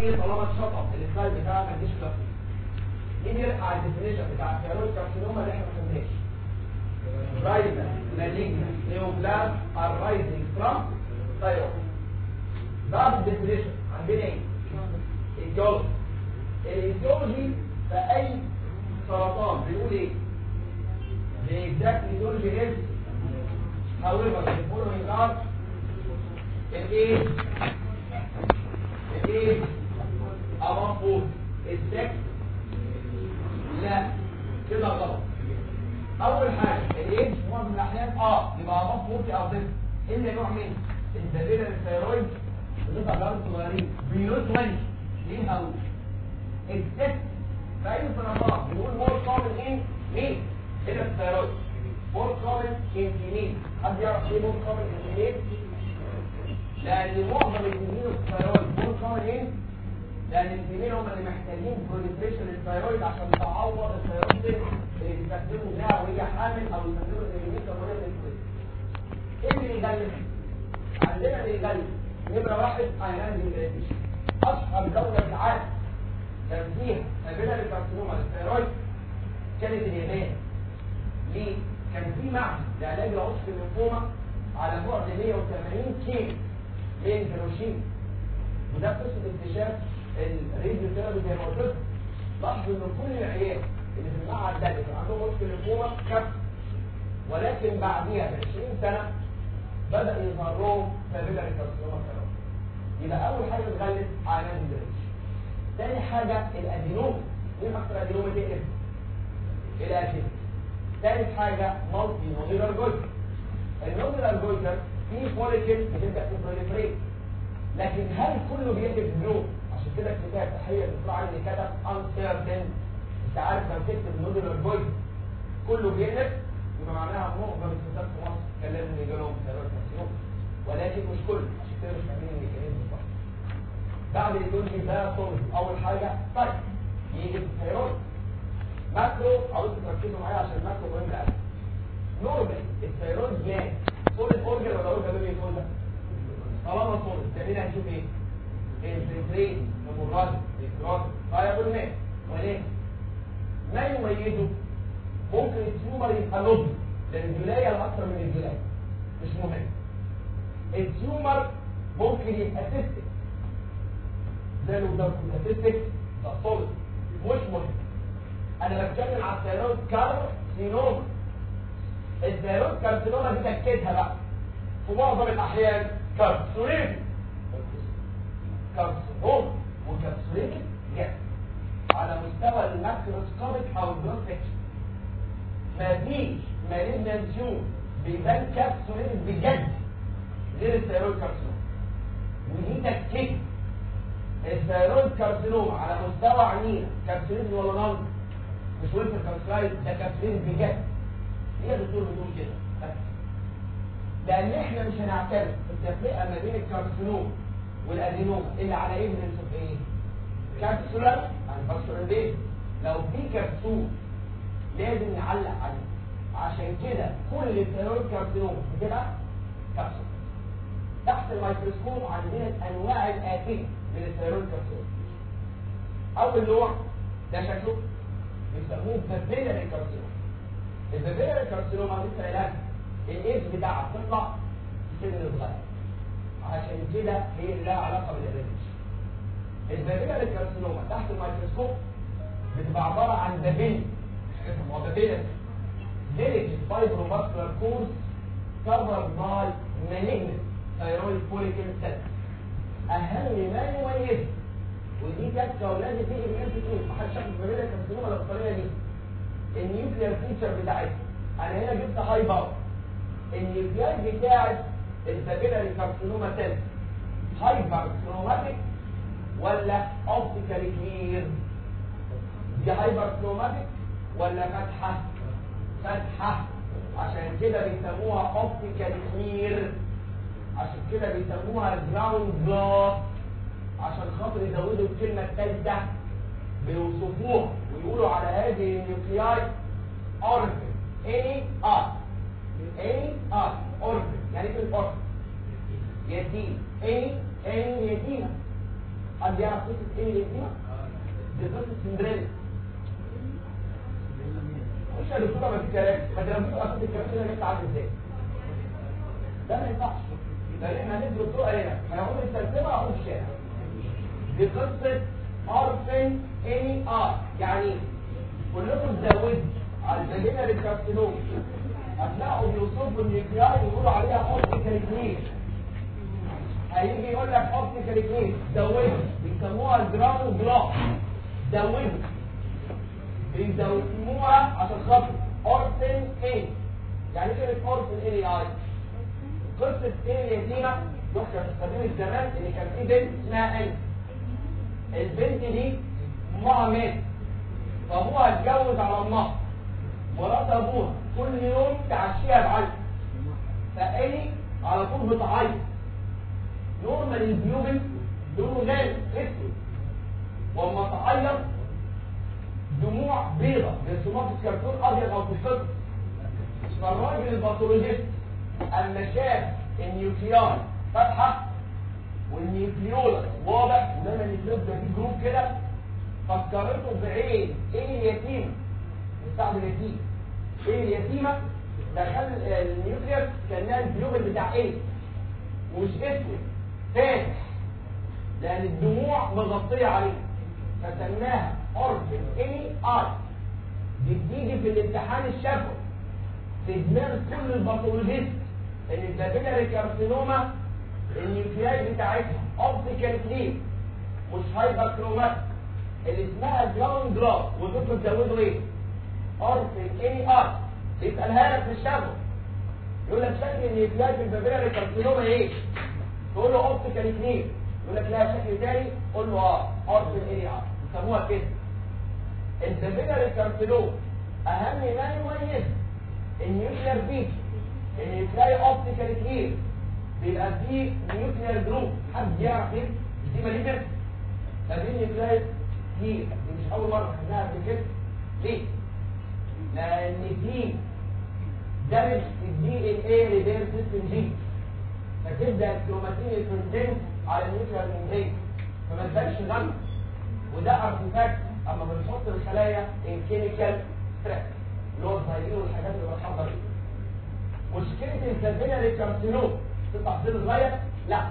ايه طالما اتشطب السلايد بتاعها ما تجيش كلاسيك مين يرجع على الديفينيشن بتاع الثيرويد كارسينوما اللي احنا ما فهمناش رايزر malignant neoplasm arising from thyroid بعد الديفينيشن عندنا ايه؟ ايديولوجي الايديولوجي في اي سرطان بيقول ايه؟ The exact etiology is however the following are الايه الايه above food السكس لا كده غلط اول حاجه الايدج في معظم الاحيان اه يبقى above food او ضد الا نوع من الدليل الثيرويد بتبقى جرام صغيرين بينوت وين ليه هقول السكس في اي سرطان بنقول مور كومن ان مين هنا الثيرويد مور كومن ان مين حد يعرف ايه مور كومن ان مين لان معظم الانسولين الثيرويد مور كومن ان لان الانسولين هم اللي محتاجين بروليفريشن الثيرويد عشان تعوض الثيرويد اللي بيستخدموا لها وهي حامل او يستخدموا الانسولين كمريض الانسولين ايه اللي يغلب عندنا اللي يغلب نمره واحد ايران ديجريديشن اشهر دوله في العالم كان فيها قابله للكارسينوما للثيرويد كانت اليابان ليه؟ كان في معهد لعلاج العصف الليمفوما على بعد 180 كيلو من هيروشيما وده قصه اكتشاف الراديو ثيرابي زي ما قلت لكم لاحظوا ان كل العيال اللي في المعهد ده اللي كان عندهم عصف الليمفوما كف ولكن بعديها ب 20 سنه بدا يظهر لهم سابيلاري كارسينوما ثيرويد يبقى اول حاجه بتغلب عينات الدريش تاني حاجه الادينوما مين اكتر ادينوما تقلب الادينوما ثالث حاجة مالتي نوديلر جويتر النوديلر جويتر فيه فوليكل بتبدأ تبروليفريت لكن هل كله بيقلب بلو عشان كده الكتاب تحية الدكتور علي اللي كتب uncertain انت عارف لو تكتب نوديلر جويتر كله بيقلب يبقى معناها معظم الستات في مصر كان لازم يجي لهم ثيرويد كارسينوم ولكن مش كله عشان كده مش فاهمين الميكانيزم صح بعد الايديولوجي ده صلب اول حاجة طيب يجي الثيرويد ماكرو عاوزكم تركزوا معايا عشان الماكرو مهم قوي نورمال الثيرويد جلاند سوليد اورجن ولا اورجن بيبي فول طالما سوليد تاني هنشوف ايه الفلترين المراد الكراس فايبل ماء ولكن ما يميزه ممكن التيومر يبقى نضج لان الولايه الاكثر من الولايه مش مهم التيومر ممكن يبقى سيستك ده لو ده سيستك ده سوليد مش مهم انا بتكلم على الثيرويد كارسينوما الثيرويد كارسينوما دي تكتها بقى في معظم الاحيان كارسولين كارسينوما وكارسولين جدا على مستوى الماكروسكوبيك او الجروس سكشن مفيش مالين تيوم بيبان كارسولين بجد غير الثيرويد كارسينوما ودي تكتها الثيرويد كارسينوما على مستوى عينينا كارسولين ولا نون مش ويلفر كارسلايد ده كارسولين بجد ليه يا دكتور بتقول كده بس لان احنا مش هنعترف التفرقه ما بين الكارسينوم والادينوما اللي على ايفيدنس اوف ايه كابسولار يعني كابسولار ليه لو في كبسول لازم نعلق عليه عشان كده كل الثيرويد كارسينوما بتبقى كبسول تحت الميكروسكوب عندنا الانواع الاتيه من الثيرويد كارسينوما اول نوع ده شكله بيسموه بابيلاري كارسينوما البابيلاري كارسينوما لسه علاج الايدج بتاعها بتطلع في سن صغير عشان كده هي اللي لها علاقه بالابيلاري البابيلاري كارسينوما تحت الميكروسكوب بتبقى عباره عن بابيل اسمه بابيلاري delicate fibromuscular course covered by malignant thyroid follicle cells اهم ما يميزه ودي كانت اولادي تيجي من انت تقول محدش شاف البابيلاري كارسينوما ولا بالطريقه دي النيوكلير فيتشر بتاعتها انا هنا جبت هاي باور النيوكلير بتاعت البابيلاري كارسينوما سيل هايبر كروماتيك ولا اوبتيكالي كلير دي هايبر كروماتيك ولا فتحه فتحه عشان كده بيسموها اوبتيكالي كلير عشان كده بيسموها جراوند جلاس عشان خاطر يزودوا الكلمه الثالثه بيوصفوها ويقولوا على هذه النيوكلياي اوربن اني ار اني ار اوربن يعني ايه الاوربن يتيم اني اني يتيمه حد يعرف قصه ايه دي دي قصه سندريلا مش يا دكتوره ما تتكلمش ما تلمسوش اصلا الكلام ده جت عامل ازاي ده ما ينفعش لان احنا هندي الطرق هنا هناخد الترتيبه اهو في الشارع دي قصه ارفن اني ار يعني كلكم تزودوا على الفاجينا بالكارسينوم هتلاقوا بيوصفوا النيوكلياي يقولوا عليها اوبتيكال كلير هيجي يقول لك اوبتيكال كلير زودوا بيسموها الجرام جلاس زودوا بيسموها عشان خاطر اورفن ان يعني ايه كلمه اورفن ان اي قصه ايه اليتيمه دكتور تستخدم الزمان اللي كان في بنت اسمها ان البنت دي امها ماتت فابوها اتجوز على امها مرات ابوها كل يوم تعشيها بعلم فاني على طول بتعيط نورمال البيوبل لونه غامق اسود واما تعيط دموع بيضة رسومات الكرتون ابيض او تفضل فالراجل الباثولوجيست اما شاف النيوكليار فاتحه والنيوكليولا واضح ودايما النيوكليوس ده في جروب كده فكرته بعين ايه اليتيمه مستعمل اليتيم ايه اليتيمه دخل النيوكليوس كانها البيوبل بتاع ايه ومش اسود فاتح لان الدموع مغطيه عليه فسماها اورفن اني اي دي بتيجي في الامتحان الشفوي في دماغ كل الباثولوجيست ان البابيلاري كارسينوما النيوكلياي بتاعتها اوبتيكال كلير مش هايبر كرومات اللي اسمها جراوند جلاس ودول تزودوا ايه؟ اورفن اني ار يسالها لك في الشفوي يقول لك شكل النيوكلياي في البابيلاري كارسينوما ايه؟ تقول له اوبتيكال كلير يقول لك لها شكل تاني قول له اه اورفن اني ار يسموها كده البابيلاري كارسينوما اهم ما يميز النيوكلير بيت ان تلاقي اوبتيكال كلير بيبقى فيه نيوكلير جروب حد يعرف ايه دي ماليجر فدي نيوكلير كتير دي مش اول مره خدناها قبل كده ليه؟ لان دي دمج الدي ان اي ريبير سيستم جي فتبدا الكروماتين يكونتنت على النيوكلير ممبرين فما تبقاش غلط وده ارتفاكت اما بنحط الخلايا ان كيميكال ستريس اللي هو الفيروس والحاجات اللي بتحضر دي مشكله الكابيلا للكارسينوم تطلع سن صغير لا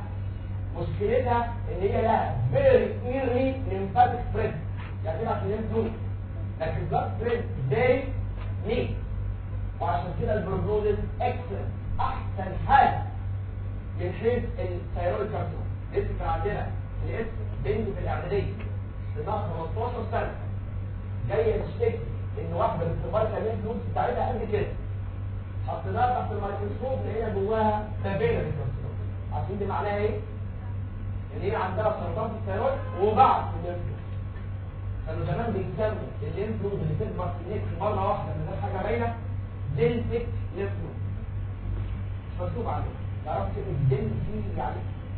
مشكلتها ان هي لها فيري ايرلي ليمفاتيك سبريد يعني تبقى في الليمف نود لكن بلاد سبريد فيري نيك وعشان كده البروجنوزيس اكسلنت احسن حاجه من حيث الثيرويد كارسينوم لسه كان عندنا الاس بنت في الاعداديه سنها 15 سنه جايه تشتكي ان واحده باستخبار الليمف نود بتاعتها قد كده حطيناها تحت الميكروسكوب لقينا جواها بابيلا بالكارسينوم عارفين دي معناها ايه؟ ان هي عندها سرطان في الثيرويد وبعد الليمف نود كانوا زمان بيسموا الليمف نود اللي تكبر في النك مره واحده من غير حاجه باينه دلفيك ليمف نود مش مكتوب عليه تعرفوا كلمه دلفي يعني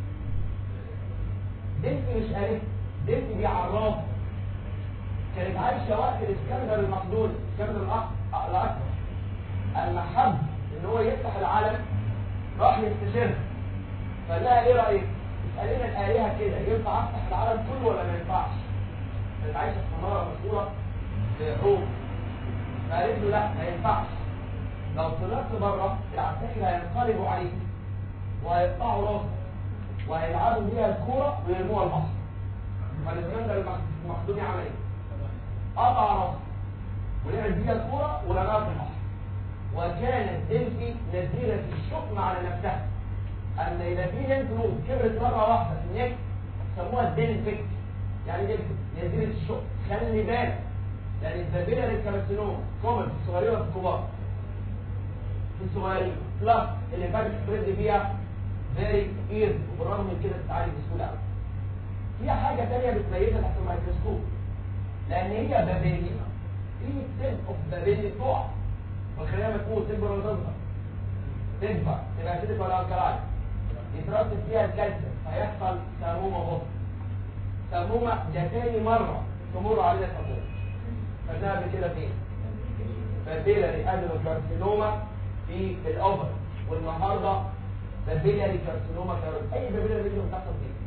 دلفي مش الف دلفي دي عراف كانت عايشه وقت الاسكندر المقدوني الاسكندر الاكبر اما حب ان هو يفتح العالم راح يستشيرها فقال لها ايه رايك اسالنا الالهه كده ينفع افتح العالم كله ولا ما ينفعش كانت عايشه في مناره مشهوره في روم فقالت له لا ما ينفعش لو طلعت بره العساكر هينقلبوا عليك وهيقطعوا راسك وهيلعبوا بيها الكوره ويرموها البحر فالاسكندر المقدوني عمل ايه؟ قطع راسه ولعب بيها الكوره ورماها في البحر وكانت دلفي نزيلة الشؤم على نفسها أن إذا في لينف نود كبرت مرة واحدة في النك سموها الدلفيك يعني دلفي نزيلة الشؤم خلي بالك لأن البابيلا للكارسينوم كومن في الصغيرين وفي الكبار في الصغيرين بلس اللي فاتت سبريد فيها فيري ايرز وبالرغم من كده بتتعالج بسهولة قوي في حاجة تانية بتميزها تحت الميكروسكوب لأن هي بابيليا في سيل اوف بابيليا تقع والخلية ما تموت تكبر ولا تصغر تكبر تبقى اسيدك ولا الكلاين يترتب فيها الكالسيوم هيحصل سمومه بطن سمومه ده تاني مره تمر علينا سمومه خدناها قبل كده فين؟ بابيلاري ادينوكارسينوما في الاوفر والنهارده بابيلاري كارسينوما كارث اي بابيلاري ريجن بتحصل فيه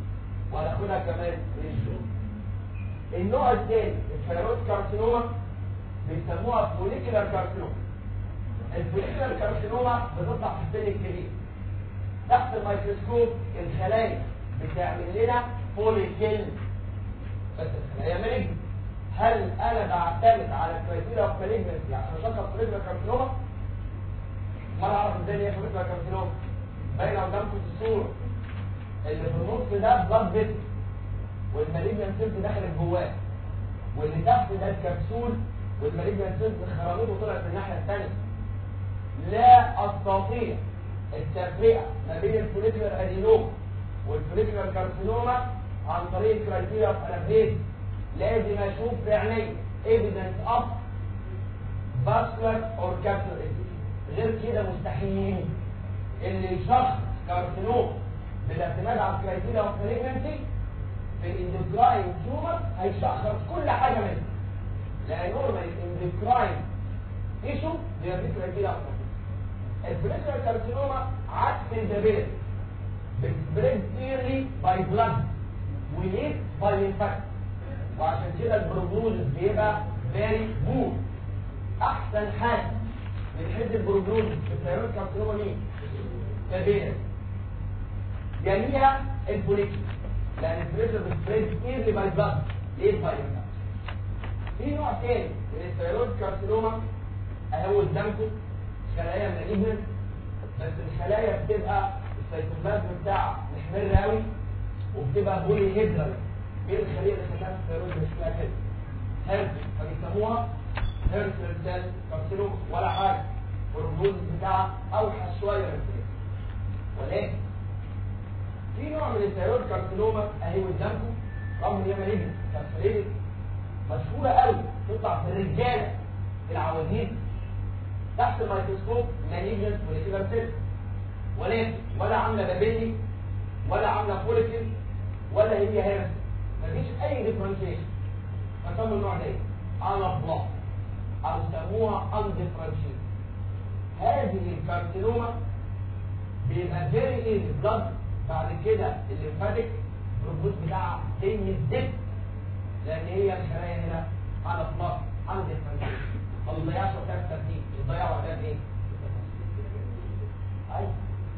وهناخدها كمان من الشغل النوع الثاني الثيرويد كارسينوما بيسموها فوليكولار كارسينوما الفوليكولار كارسينوما بتطلع في السن الكبير تحت الميكروسكوب الخلايا بتعمل لنا فوليكل بس الخلايا مالجنت هل انا بعتمد على الكرايتيريا اوف مالجنسي عشان اشخص فوليكولار كارسينوما ما اعرف ازاي هي فوليكولار كارسينوما باينه قدامكم في الصوره اللي في النص ده بلاد فيسل والمالجنان سيلز دخلت جواه واللي تحت ده الكبسول والمالجنان سيلز خرجت وطلعت الناحيه الثانيه لا استطيع التفرقه ما بين الفوليكولار ادينوما والفوليكولار كارسينوما عن طريق الكرايتيريا اوف الابريد لازم اشوف بعيني ايفيدنس اوف فاسكولار اور كابسولار غير كده مستحيل اللي يشخص كارسينوما بالاعتماد على الكرايتيريا اوف مالجنسي في الاندوكراين تيومر هيشخص كل حاجه منه لان نورمال الاندوكراين ايشو هي دي كرايتيريا اوف الفوليكولار كارسينوما عكس الدبيل بتسبريد ايرلي باي بلاد وليت باي انفكت وعشان كده البروجنوز بيبقى فيري بور احسن حاجه من حيث البروجنوز في الثيرويد كارسينوما مين؟ دبيل جميع الفوليكولار لان الفوليكولار بتسبريد ايرلي باي بلاد ليت باي انفكت في نوع تاني من الثيرويد كارسينوما اهو قدامكم خلايا مالجنت بس الخلايا بتبقى السيتوبلازم بتاعها محمر قوي وبتبقى بولي هيدرال ايه الخليه اللي خلاها الثيرويد مش فيها كده هيرت فبيسموها هيرت سيل كارسينوما ولا حاجه والرموز بتاعها اوحش شويه من كده ولكن في نوع من الثيرويد كارسينوما اهي قدامكم رغم ان هي مالجنت كارسينوما مشهوره قوي تطلع في الرجاله العواجيز تحت الميكروسكوب مالجنت فوليكولار سيل ولكن ولا عامله بابيلي ولا عامله فوليكل ولا هي هيرس مفيش اي ديفرنشيشن فسموا النوع ده انا بلاك او سموها انديفرنشيت هذه الكارسينوما بيبقى فيري ايزي بلاد بعد كده الليمفاتيك الربوط بتاعها زي الزفت لان هي الخلايا هنا على بلاك انديفرنشيت ما بيضيعش وقتها في الترتيب بيضيع وقتها في ايه؟ ايوه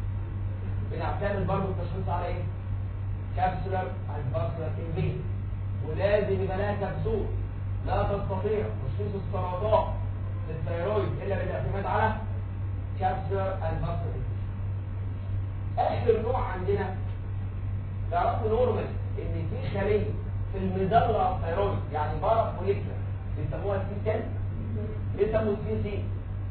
بنعتمد برضه التشخيص على ايه؟ كابسولار اند فاسكولار انفيد ولازم يبقى لها كبسول لا تستطيع تشخيص السرطان في الثيرويد الا بالاعتماد على كابسولار اند فاسكولار اخر نوع عندنا تعرفوا نورمال ان في خليه في المدلة الثيرويد يعني بارا فوليكولار بيسموها سي 10 ليه سموا سي سي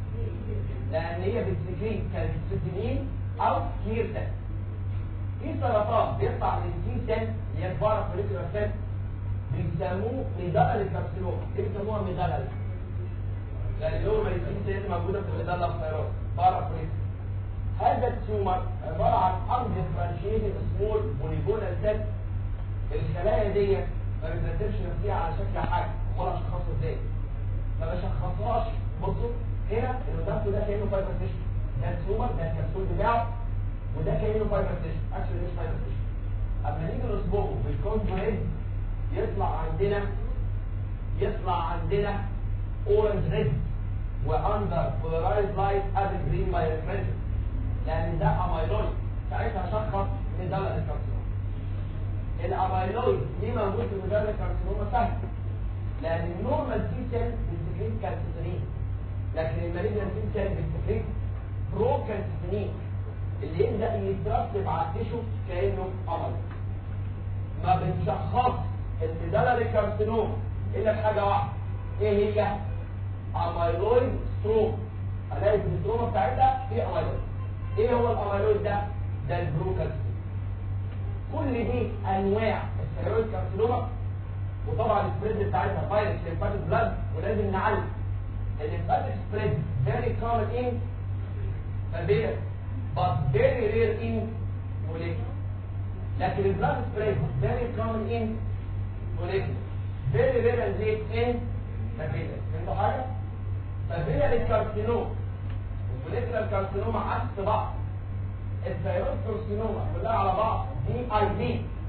لان هي بتسكريت كالسيتينين او كيرتين في سرطان بيطلع من السي سيل اللي هي البارا فوليكولار سيل بيسموه ميدالة الكارسينوما ليه بيسموها ميدالة لان نورمال السي سيل موجوده في الميدالة الثيرويد بارا فوليكولار هذا التيومر عباره عن اندفرنشيتد سمول بوليجونال سيل الخلايا دي ما بترتبش نفسها على شكل حاجه ولا اشخاصها ازاي ما بشخصهاش بصوا هنا اللي قدامكم ده كانه فايبر تيشن ده التيومر ده الكبسول بتاعه وده كانه فايبر تيشن اكشلي مش فايبر تيشن اما نيجي نصبغه بالكونجريد يطلع عندنا يطلع عندنا اورنج ريد واندر بولارايز لايت اد جرين باي ريفرنس لان ده اميلويد ساعتها شخص ميدالا الكارسينوما الاميلويد ليه موجود في ميدالا الكارسينوما سهل لان النورمال سي سيل بتسكريت كالسيتونين لكن المالجنان سي سيل بتسكريت برو كالسيتونين اللي يبدا يترتب على التيشو كانه امل ما بنشخص الميدالا الكارسينوما الا بحاجه واحده ايه هي اميلويد ستروم الاقي في الستروما بتاعتها في اميلويد ايه هو الاميلويد ده ده البروكالسيتون كل دي انواع الثيرويد كارسينوما وطبعا السبريد بتاعتها فايروس ليمفاتيك بلاد ولازم نعلم الليمفاتيك سبريد فيري كومن ان فالبيتا but very rare in molecular لكن البلاد سبريد very common in molecular very rare and late in فالبيتا فهمتوا حاجه؟ فالبيتا للكارسينوما والموليكولار كارسينوما عكس بعض الثيرويد كارسينوما كلها على بعض دي اي دي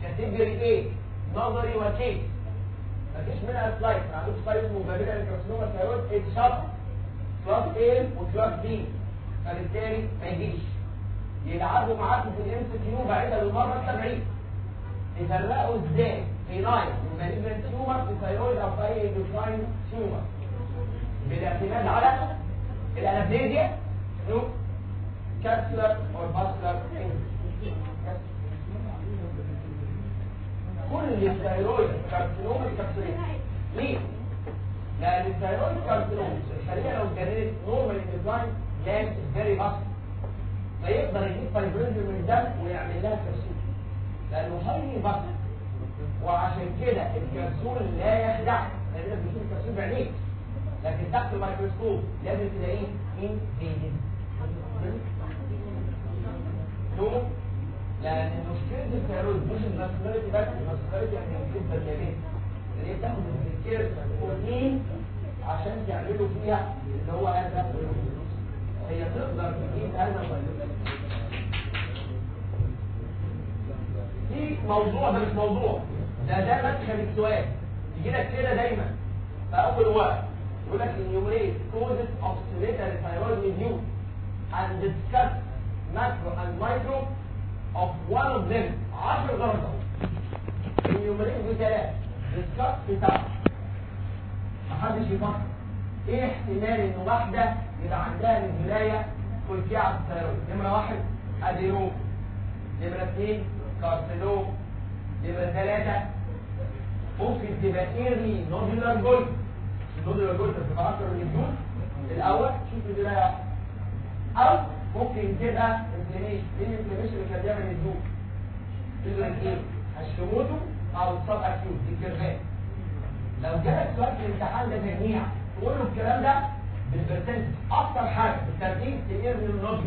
كاتيجوري ايه نظري وكيس مفيش منها سلايد ما عندوش سلايد اسمه بابيلا الكارسينوما ثايرويد اتشط كلاس A وكلاس B فبالتالي ما يجيش يلعبوا معاكم في الام سي كيو بعيدا للمره السبعين يفرقوا ازاي في ناين من مالجنت تيومر في ثايرويد او في اي ديفاين تيومر بالاعتماد على الانابليزيا نو كابسولار اور باسولار كل الثايرويد كارسينوما كابسولين ليه؟ لان الثايرويد كارسينوما الخليه لو اتجننت نورمال ديزاين لان فيري باسل فيقدر يجيب فايبرينج من الدم ويعمل لها كبسول لانه هاي باسل وعشان كده الكبسول لا يخدع لانك بتشوف الكبسول بعينيك لكن تحت الميكروسكوب لازم تلاقيه ان فيدد ليه؟ لان مشكله الثيرويد مش الماسكولاريتي بس الماسكولاريتي يعني الجبهه اليمين اللي هي بتاخد الكير بروتين عشان تعملوا فيها اللي هو هذا هي تقدر تجيب هذا الفيروس في موضوع ده مش موضوع ده ده مدخل السؤال يجي لك كده دايما في اول وقت يقول لك enumerate causes of solitary thyroid review and discuss macro and micro of one of them 10 درجة enumerate بثلاث discuss بتاع محدش يفكر ايه احتمال ان واحدة يبقى عندها من البداية كلكعة الثيرويد نمرة واحد ادينوم نمرة اثنين كارسينوم نمرة ثلاثة ممكن تبقى ايرلي نودولار جولد النودولار جولد بتبقى اكتر من الجول الاول شوف البداية او ممكن تبقى انفلاميشن ايه الانفلاميشن اللي كان بيعمل الجول تقول لك ايه هشتموته او الصاب اكيوت دي كيرفات لو جالك سؤال في الامتحان ده تجميع تقول له الكلام ده بالبرسنت اكتر حاجه بالترتيب تقير من النودي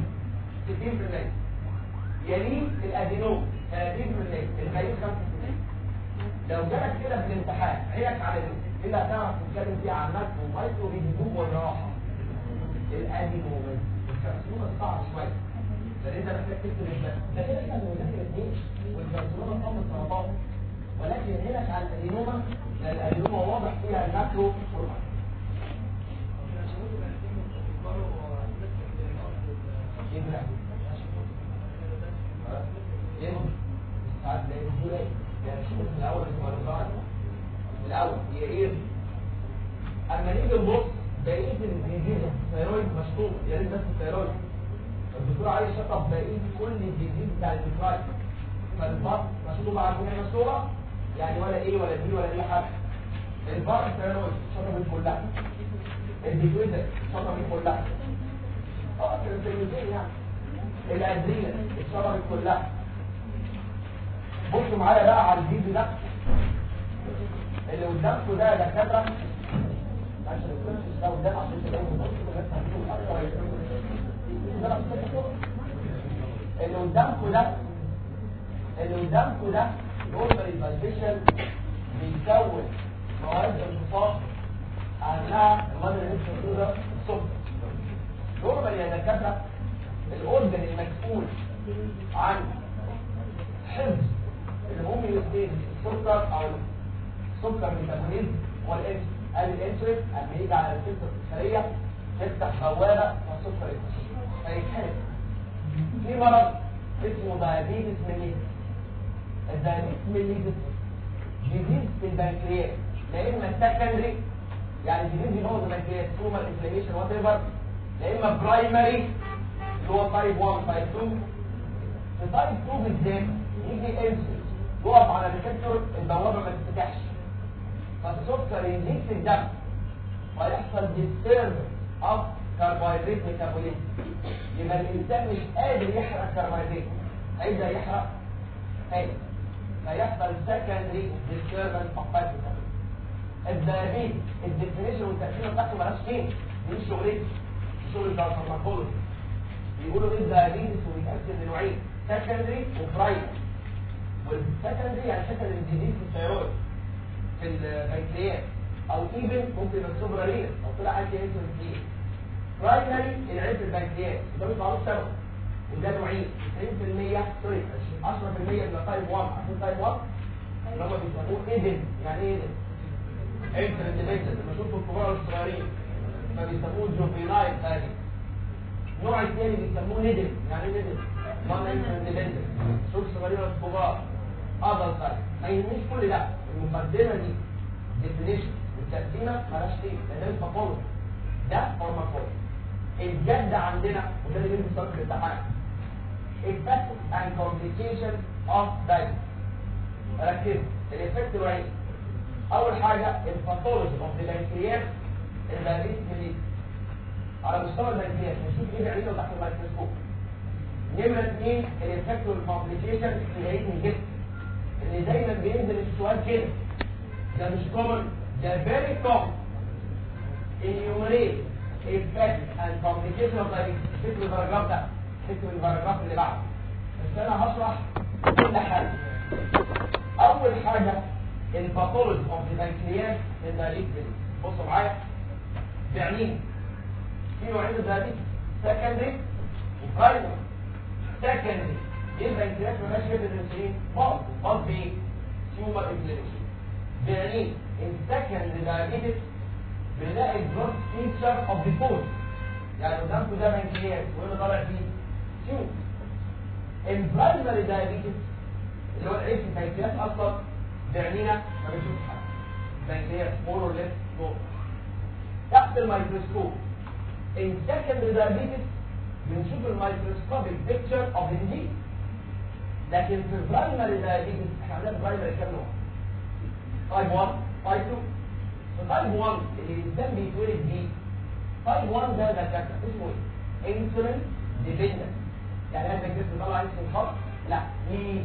60% يليه الادينوم 30% الغيب 5% لو جالك كده في الامتحان عينك على ايه اللي هتعرف تتكلم فيه عن ماكرو ومايكرو بيجيبوك ولا راحه الادينوم الكارسينوما صعب شويه لان انت محتاج تكتب الاسم ده كده كده بنذاكر الاثنين والكارسينوما طعم السرطان ولكن هنا على الادينوما الادينوما واضح فيها الماكرو والمايكرو يبلع يمكن ساعات لا يقول ايه يعني شوف في الاول المرضان الاول هي ايه اما نيجي نبص بقيه الديزيز الثيرويد مشطوب يا ريت بس الثيرويد الدكتور علي شطب بقيه كل الديزيز بتاع الدكتور فالبط مشطوب عارفين ايه مشطوبه يعني ولا ايه ولا دي ولا دي حاجه البط الثيرويد شطبت كلها الديكويتر شطبت كلها اه التلفزيون يعني الأدرية الشربت كلها بصوا معايا بقى على الفيديو ده اللي قدامكم ده دكاتره عشان الكرسي ده قدام عشان تلاقوا اللي قدامكم ده اللي قدامكم ده نورمال الفالفيشن بيكون مواد انتصاص عنها المادة اللي انت ده السكر نورمال يا دكاتره الاورجن المسؤول عن حفظ الهوميوستيز السكر او السكر ميتابوليزم هو الانسولين قال الانسولين اما يجي على السكر الخليه يفتح بوابه والسكر يخش فيتحرق في مرض اسمه دايابيتس ميليتس الدايابيتس ميليتس ديزيز في البنكرياس لا اما سكندري يعني ديزيز يبوظ البنكرياس تومر انفلاميشن وات ايفر لا اما برايمري اللي هو تايب 1 تايب 2 في تايب 2 بالذات يجي انسولين يقف على ريسبتور البوابه ما تتفتحش فالسكر يزيد في الدم ويحصل ديستيرب اوف كربوهيدرات ميتابوليزم يبقى الانسان مش قادر يحرق كربوهيدرات هيبدا يحرق تاني فيحصل سكندري ديستربنس اوف فات الديابيت الديفينيشن والتقسيمه بتاعته مالهاش فين دي شغلتي الشغل بتاع الفارماكولوجي بيقولوا ايه الديابيتس وبيتقسم لنوعين سكندري وبرايمري والسكندري يعني سكندري ديزيز في الثيرويد في البنكرياس او ايفن ممكن السوبرا رينال او طلع عندي انسولين كتير برايمري العين في البنكرياس ده مش معروف سبب وده نوعين 90% سوري 10% من تايب 1 عشان تايب 1 اللي هم بيسموه ايدن يعني ايه ايدن انتر اندبندنت بشوف الكبار والصغيرين فبيسموه جوفينايل ثاني النوع الثاني بيسموه ندل يعني ايه ندل نون انتر اندبندنت شوف الصغيرين والكبار ادلت ثاني ما يهمنيش كل ده المقدمه دي ديفينيشن والتقسيمه مالهاش قيمه لان ده فورمول ده فارماكولوجي الجد عندنا وده اللي بيجي في الامتحان effect and complication of diabetes ركزوا الافكت الوحيد اول حاجه الباثولوجي اوف ذا بنكرياس الدايابيتس ميليت على مستوى البنكرياس نشوف ايه بيعمله تحت الميكروسكوب نمره اثنين الافكت والكومبليكيشن اللي هي الجسم اللي دايما بينزل السؤال كده ده مش كومن ده فيري كومن enumerate effect and complication of diabetes شكل الباراجراف ده شكل الباراجراف اللي بعده بس انا هشرح كل حاجه اول حاجه الباثولوجي اوف ذا بنكرياس الدايابيتس بصوا معايا بعينين في نوعين من الدايابيتس سكندري وبرايمري سكندري ايه البنكرياس ما ماشي كده الانسولين مرض مرض بايه؟ تيومر انفلاميشن بعينين السكندري دايابيتس بنلاقي الجروس فيتشر اوف ذا فود يعني قدامكم ده بنكرياس وهنا طالع فيه تيوب البرايمري دايابيتس اللي هو العيش البنكرياس اصلا بعينينا ما بنشوفش حاجه بنكرياس فور اور ليفت نور تحت الميكروسكوب ان سكندري دايابيتس بنشوف الميكروسكوبيك بيكتشر اوف الديزيز لكن في البرايمري دايابيتس احنا عندنا برايمري كام نوع؟ تايب 1 تايب 2 في تايب 1 اللي الانسان بيتولد بيه تايب 1 ده دكاتره اسمه ايه؟ انسولين ديبندنت يعني هذا الجسم طلع انسولين خاص؟ لا ليه؟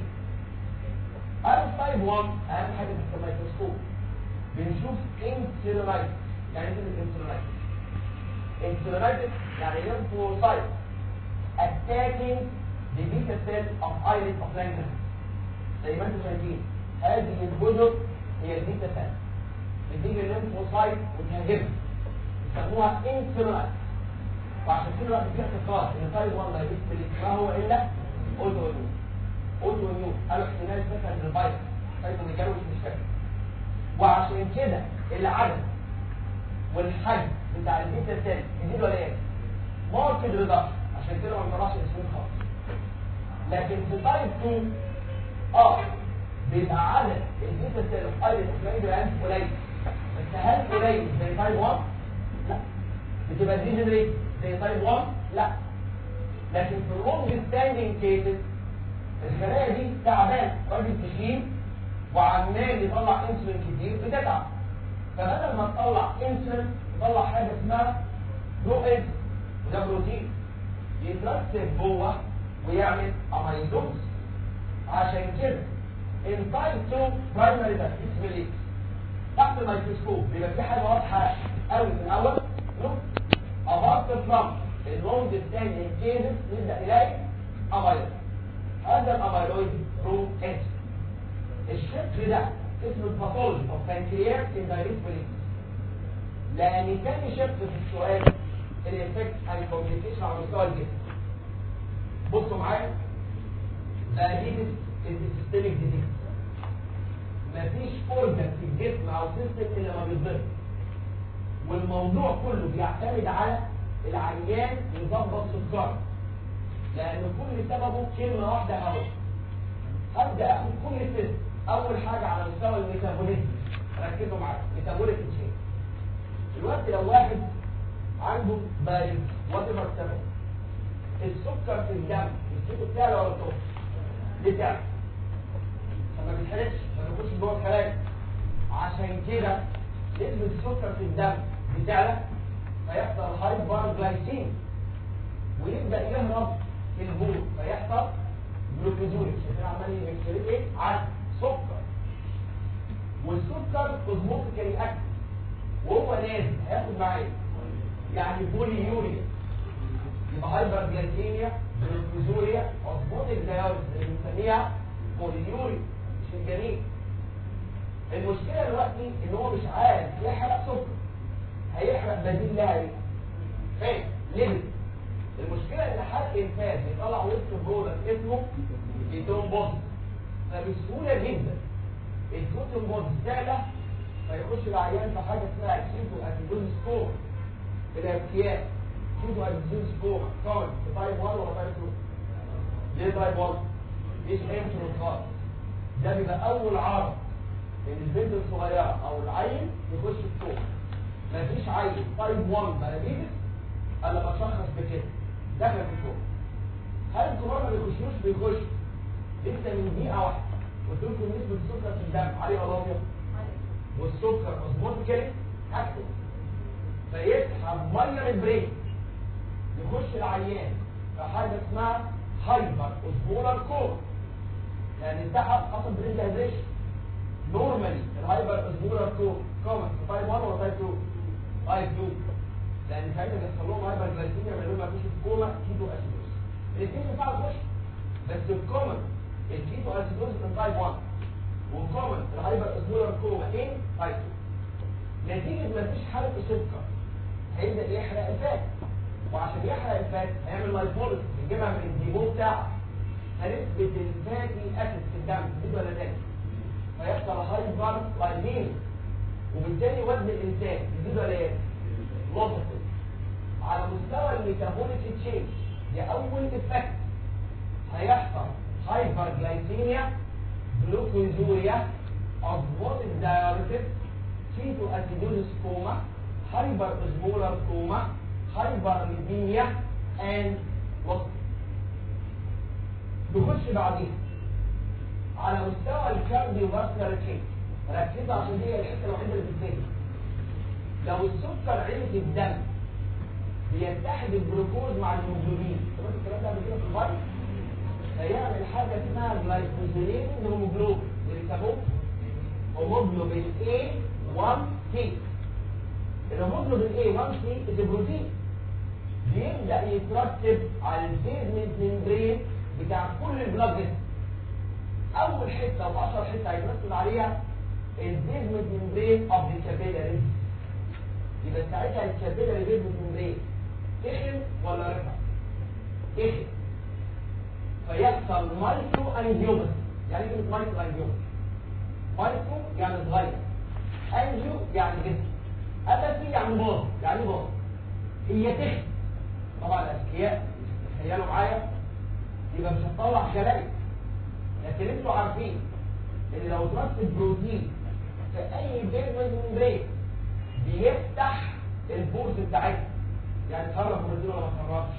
انا تايب 1 اهم حاجه في الميكروسكوب بنشوف انسولينايت يعني ايه الانسولينايت؟ انسولينايت يعني lymphocyte attacking the beta cell of islet of Langerhans زي ما انتم شايفين هذه الجزر هي البيتا سيل بتيجي الليمفوسايت وتهاجمها يسموها انسولينايت وعشان كده بقى في اعتقاد ان تايب 1 دايبيتس ما هو الا اوتو اميون اوتو اميون قالوا احتمال فكره الفيروس سايتو ميجالوس مش فاكر وعشان كده العدد والحجم بتاع البيتا سيل يزيد ولا ايه؟ ماركت ريدكشن عشان كده ما بنطلعش اسمين خالص لكن في تايب 2 اه بيبقى عدد البيتا سيل في ايرس اوف جلاند قليل بس هل قليل زي تايب 1؟ لا بتبقى ديجنريت زي تايب 1 لا لكن في اللونج ستاندينج كيسز الخلايا دي تعبان راجل تخين وعمال يطلع انسولين كتير بتتعب فبدل ما تطلع انسولين تطلع حاجه اسمها برو انسولين وده بروتين يترسب جوه ويعمل اميلوز عشان كده ان تايب 2 برايمري دايبيتس تحت الميكروسكوب بيبقى في حاجه واضحه قوي في الاول نو ابارت فروم اللونج ستاندينج كيسز نبدا نلاقي اميلويد هذا الاميلويد برو انسولين الشق ده اسمه الباثولوجي اوف بانكرياس ان دايبيتس لان تاني شق في السؤال الافكت اند كومبليكيشن على مستوى الجسم بصوا معايا دايبيتس السيستميك ديزيز مفيش اورجن في الجسم او سيستم الا ما بيتضرب والموضوع كله بيعتمد على العيان يظبط سكره لان كل سببه كلمه واحده اهو هبدا اخد كل سيستم اول حاجه على مستوى الميتابوليزم ركزوا معايا ميتابوليك تشين دلوقتي لو واحد عنده بارد وات ايفر السبب السكر في الدم السكر بتاعه ولا بتوع بتاعه فما بيتحرقش ما بيخش جوه الخلايا عشان كده نسبة السكر في الدم بتعلى فيحصل هايبر جلايسيم ويبدأ يهرب في البول فيحصل جلوكوزوريك شايفين عمال يمكسرين ايه؟ على سكر والسكر اوزموتيكالي اكتف وهو نازل هياخد معاه ايه؟ يعني بولي يوريا يبقى هايبر جلايسيميا جلوكوزوريا اوزموتيك دايوريس اللي بنسميها بوليوريا مش الجنين المشكله دلوقتي ان هو مش عارف يحرق سكر هيحرق بديل لها ايه؟ فين؟ ليميت المشكله ان حرق الفات بيطلع وسط برودكت اسمه كيتون بوند فبسهوله جدا الكوتن بود زادة فيخش العيان في حاجة اسمها كيتو اسيدوز سكور الارتياح كيتو اسيدوز سكور كون في تايب 1 ولا تايب 2 ليه تايب 1 مش انترو خالص ده بيبقى اول عرض ان البنت الصغيرة او العيل يخش الكوما مفيش عيل تايب 1 بلابيتس الا بشخص بكده دخل في الكوما هل الكبار ما بيخشوش بيخش لسه من دقيقة واحدة قلت لكم نسبة السكر في الدم عليه ولا ابيض والسكر اوزموتيكالي اكتف فيسحب ميه من البرين يخش العيان في حاجه اسمها هايبر اوزمولار كور يعني انسحب حصل برين دايزيشن نورمالي الهايبر اوزمولار كور كومن في تايب 1 ولا تايب 2 تايب 2 لان ساعتها بيحصل لهم هايبر جلايسيميا بيعملوا لهم مفيش كوما كيتو اسيدوز الاثنين ينفعوا يخش بس الكومن الكيتو اسيدوز من تايب 1 وكومن الهايبر اسمولر كوما ان تايب 2 نتيجه مفيش حرق سكر هيبدا يحرق الفات وعشان يحرق الفات هيعمل لايبوليس يجيبها من الديبو بتاعه هنثبت الفاتي اسيد في الدم دي ولا تاني فيحصل هايبر لايمين وبالتالي وزن الانسان يزيد ولا يقل لوبسل على مستوى الميتابوليك تشينج دي اول افكت هيحصل هايبر جلايسيميا جلوكوزوريا اوزموتيك دايوريتس كيتو اسيدوزيس كوما هايبر اسمولار كوما هايبر ليبيميا اند وقت نخش بعدين على مستوى الكارديو فاسكولار تشينج ركزوا عشان دي الحته الوحيده اللي بتتفهم لو السكر عالي في الدم بيتحد الجلوكوز مع الهيموجلوبين سمعت الكلام ده قبل كده في الفايت هيعمل حاجه اسمها جلايكوزيلين هيموجلوبين اللي بيسموه هيموجلوبين A1C الهيموجلوبين A1C ده بروتين بيبدا يترتب على البيزمنت ممبرين بتاع كل البلاد فيسل اول حته واشهر حته هيترتب عليها البيزمنت ممبرين اوف ذا كابيلاريز يبقى ساعتها الكابيلاري بيزمنت ممبرين تخن ولا رفع تخن فيحصل مايكرو انجيوبس يعني ايه مايكرو انجيوبس مايكرو يعني صغير انجيو يعني جسم ابسي يعني باظ يعني باظ هي تخن طبعا الاذكياء تخيلوا معايا يبقى مش هتطلع خلايا لكن انتوا عارفين ان لو اترسب بروتين في اي بيزمنت ممبرين بيفتح البورز بتاعتها يعني تخرج بروتين ولا ما تخرجش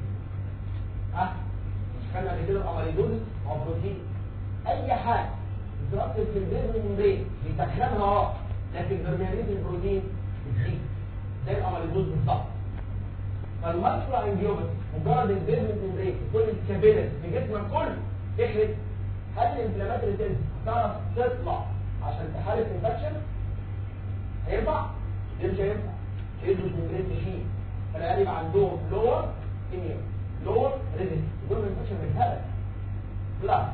ها مش كان قبل كده الاماليدوز او بروتين اي حاجه بترتب في البيزمنت ممبرين بيسخنها اه لكن برميانيه البروتين بتزيد زي الاماليدوز بالظبط فالمايكرو انجيوبس مجرد البيزمنت ممبرين كل الكابيلز في جسمك كله تحرق هل الانفلاماتوري سيلز تعرف تطلع عشان تحارب انفكشن هينفع ليه مش هينفع يدوا الممبرين تخين فالعيال يبقى عندهم لور اميون لور ريزيست دول ما ينفعش بالهبل لا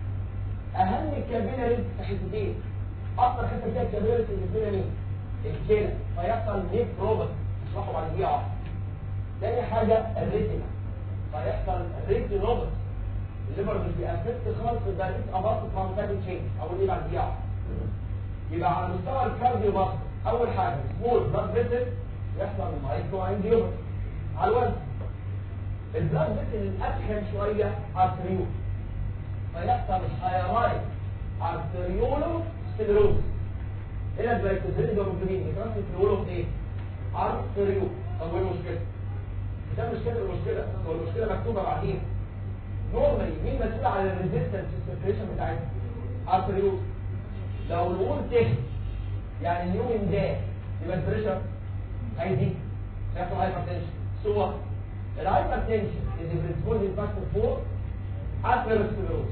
اهم الكابيلاريز في حتتين اكتر حته فيها الكابيلاريز اللي فينا مين الكلى فيحصل نيك روبوت اشرحه بعد دقيقه واحده تاني حاجه الريتنا فيحصل ريتينوبس الليفر مش بيأفكت خالص الدايركت اباط ترانسفير تشينج او دي بعد دقيقه يبقى على مستوى الكارديو باسكت اول حاجه سمول بلاد فيسل يحصل مايكرو انجيوبس على الوزن البلاد فيسل الاتخن شويه ارتريول فيحصل هايرايت ارتريولو ستيروز هنا الجلايكوزيد والموجودين يترسم في الولو ايه ارتريول طب وايه المشكله ده مش كده المشكله هو المشكله مكتوبه بعدين نورمالي مين مسؤول عن الريزيستنس سيركيليشن بتاعتها ارتريول لو الوول تحت يعني اليوم ده يبقى البريشر هيزيد هيحصل هايبرتنشن سو الهايبرتنشن اللي بريسبوندنج فاكتور 4 اثيروسكليروز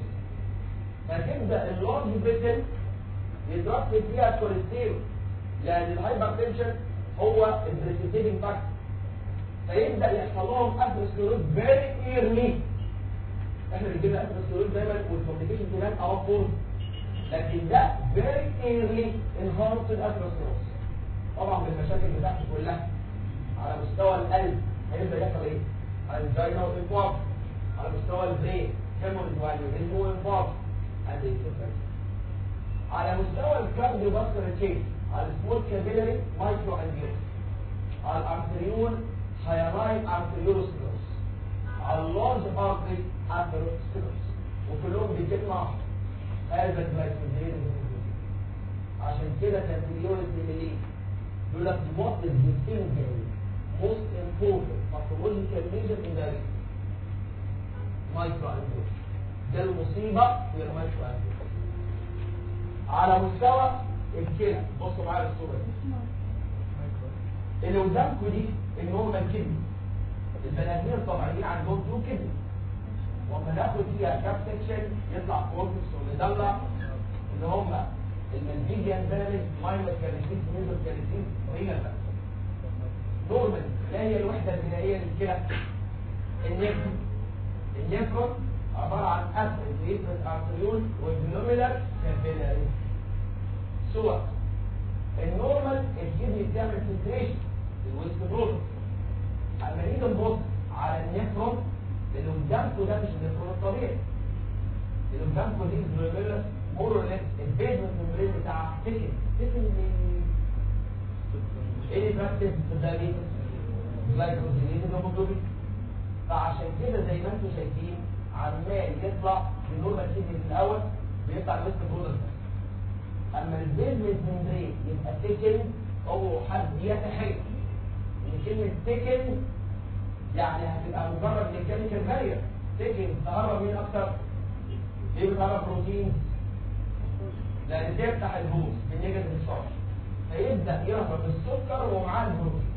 فتبدا اللارج بريتل يترسب فيها كوليسترول لان الهايبرتنشن هو البريسبيتيتنج فاكتور فيبدا يحصل لهم اثيروسكليروز فيري ايرلي احنا بنجيب اثيروسكليروز دايما والكومبليكيشن كمان او فور لكن ده very early enhanced atherosclerosis طبعا بالمشاكل بتاعته كلها على مستوى القلب هيبدا يحصل ايه؟ انجينا وانفاق على مستوى البرين هيموريج وانيوريزم وانفاق and it's على مستوى الكارديو فاسكولار تشين على السمول كابيلاري مايكرو انجيوس على الارتريول هايلاين ارتريولوسكلوس على اللارج ارتري ارتريولوسكلوس وكلهم بكلمه واحده هذا الجلايكوجين عشان كده كان في اليونت اللي يقول لك what is the single most important pathological lesion in the micro ده المصيبة هي المايكرو على مستوى الكلى بصوا معايا الصورة دي اللي قدامكم دي النورمال كدني البني ادمين الطبيعيين عندهم تو كدني وما ناخد فيها كاب سكشن يطلع كورتكس ومدلع اللي هم المنفيجيان بارد ماينر كاريسيس ميزر كاريسيس رينال نورمال لا هي الوحدة البنائية للكلى النفرون النفرون عبارة عن أسد ريفرنس ارتريول والجلوميلر كابيلاري صور النورمال الكدني بتعمل فلتريشن الويست برودكت اما نيجي نبص على النفرون اللي قدامكم ده مش النفرون الطبيعي اللي قدامكم دي الجلوميلر موروليس البيزمنت ممبرين بتاع تكن تكن ايه اللي بيركز في الدايبيتس جلايكوزيليز هيموجلوبين فعشان كده زي ما انتم شايفين عمال يطلع بنورمال كيدني في الاول بيطلع الويست برودكت اما البيزمنت ممبرين يبقى تكن او حد يتحيل ان كلمه تكن يعني هتبقى مجرد ميكانيكال بارير تكن تقرب مين اكتر ايه بتقرب بروتين لان تفتح الهوس بالنيجاتيف شارج فيبدا يهرب السكر ومعاه البروتين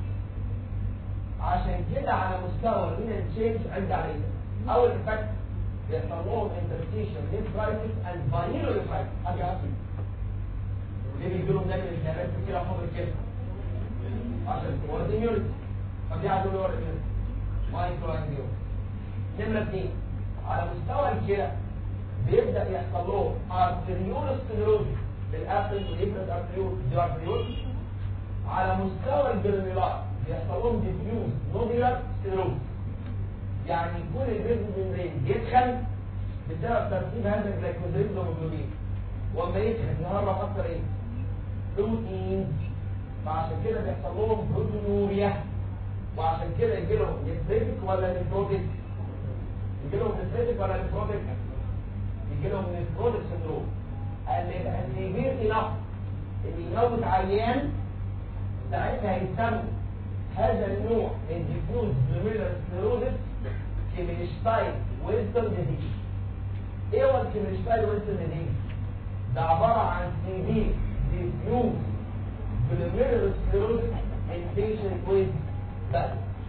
عشان كده على مستوى الرينال تشينج عند علينا اول افكت بيحصل لهم انترستيشن نيفرايتس اند فانيلوفايتس حاجه عظيمه ليه بيجي لهم دايما التهابات كده حمر كده عشان تورد immunity طب دي عايزين نورد immunity مايكرو انجيو نمرة اثنين على مستوى الكلى بيبدأ يحصل له ارتريول سكليروز بالابل والابرد ارتريول دي ارتريول على مستوى الجرنيولات بيحصل لهم ديفيوز نوديولار سكليروز يعني يكون البيزن ميمبرين يدخل بسبب ترتيب هذا الجلايكوزيد هيموجلوبين واما يدخل يهرب اكتر ايه؟ بروتين فعشان كده بيحصل لهم بروتينوريا وعشان كده يجي لهم نفريتك ولا نفروتك يجي لهم نفريتك ولا نفروتك يجي لهم نفروتك سندروم قال لي يبقى سيفير انف ان يموت عيان ساعتها يسمى هذا النوع من ديفيوز جلوميرولار سكليروزس كيمينشتاين ويلسون ديزيز ايه هو الكيمينشتاين ويلسون ديزيز ده عباره عن سيفير ديفيوز جلوميرولار سكليروزس ان بيشنت ويز بس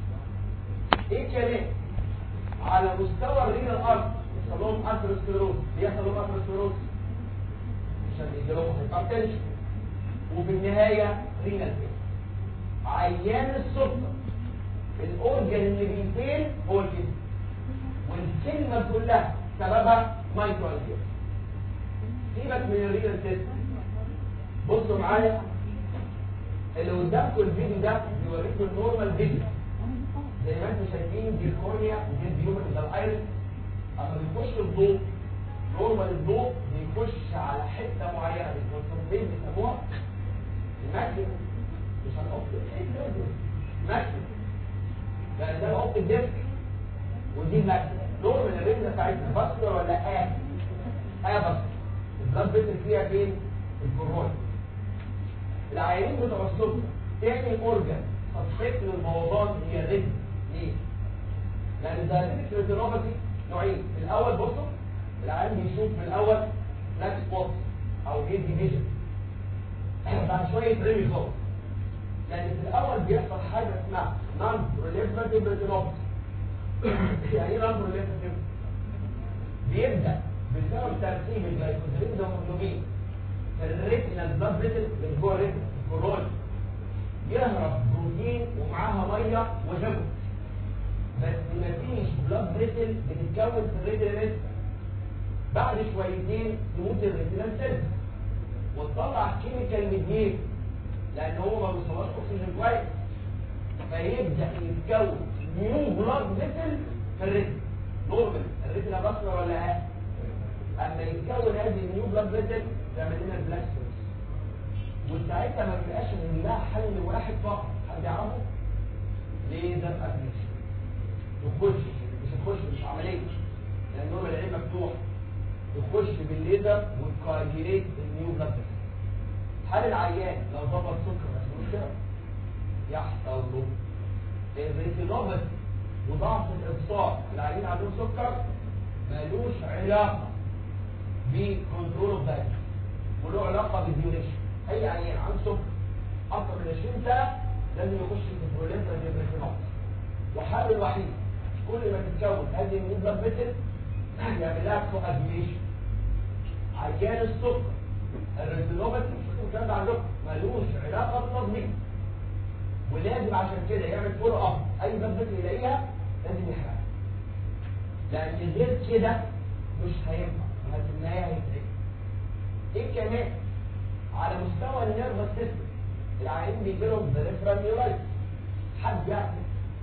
ايه كمان على مستوى الرينال ارض يحصل لهم اثيروسكليروز بيحصل لهم اثيروسكليروز عشان يجي لهم هايبرتنشن وفي النهايه رينال فيل عيان السكر الاورجن اللي بيفيل هو الجسم والكلمه كلها سببها مايكرو سيبك من الرينال سيستم بصوا معايا اللي قدامكم الفيديو ده بيوريكم النورمال فيديو زي ما انتم شايفين دي الكورنيا ودي البيومن ده الايرس اما بيخش الضوء نورمال الضوء بيخش على حته معينه بالكونسنتريت بيسموها الماكسيمم مش هنحط ماكسيمم لان ده بحط الديسك ودي الماكسيمم نورمال الريتنا بتاعتنا باسكولار ولا اه اه باسكولار البلاد بيتر فيها فين؟ الكوروني العيانين بتوع السكر تاني اورجن سبسيكت للبوظان هي الريتم ليه؟ لان الدايابيتك ريتينوباثي نوعين الاول بصوا العيان بيشوف في الاول بلاك سبوت او هيد ديفيجن بعد شويه ريمي خالص لان في الاول بيحصل حاجه اسمها نون ريليفاتيف ريتينوباثي يعني ايه نون ريليفاتيف؟ بيبدا بسبب ترتيب الجلايكوزيد هيموجلوبين الريتنا البلاد فيسل من جوه الريتنا الكوروني يهرب بروتين ومعاها ميه وجبن بس مفيش بلاد فيسل بتتكون في الريتنا لسه بعد شويتين تموت الريتنا سيل وتطلع كيميكال مدير لان هو ما بيوصلهاش اكسجين كويس فيبدا يتكون نيو بلاد فيسل في الريتنا نورمال الريتنا بصره ولا لا اما يتكون هذه النيو بلاد فيسل تعمل لنا البلاك وساعتها ما بيبقاش ان لها حل واحد فقط حد يعرفه ليزر ابليشن تخش مش تخش مش عمليه لان نور العين مفتوح تخش بالليزر وتكواجيليت النيو بلاد هل العيان لو ضبط سكر مش كده يحصل له الريتينوباثي وضعف الابصار العيانين عندهم سكر ملوش علاقه بكنترول اوف دايت وله علاقه بالديوريشن اي عيان عنده سكر اكثر من 20 سنه لازم يخش في برولينتال ديبريشنوباثي وحل الوحيد كل ما تتكون هذه النسبه بتل يعمل لها كواديوليشن عيان السكر الريتينوباثي مش الكلام ده عندكم ملوش علاقه بالتنظيم ولازم عشان كده يعمل فولو اب اي باب يلاقيها لازم يحرقها لان غير كده مش هينفع في النهايه هيتعب ايه كمان على مستوى النيرفس سيستم العيانين بيجي لهم بريفرال نيورايتس حد يعرف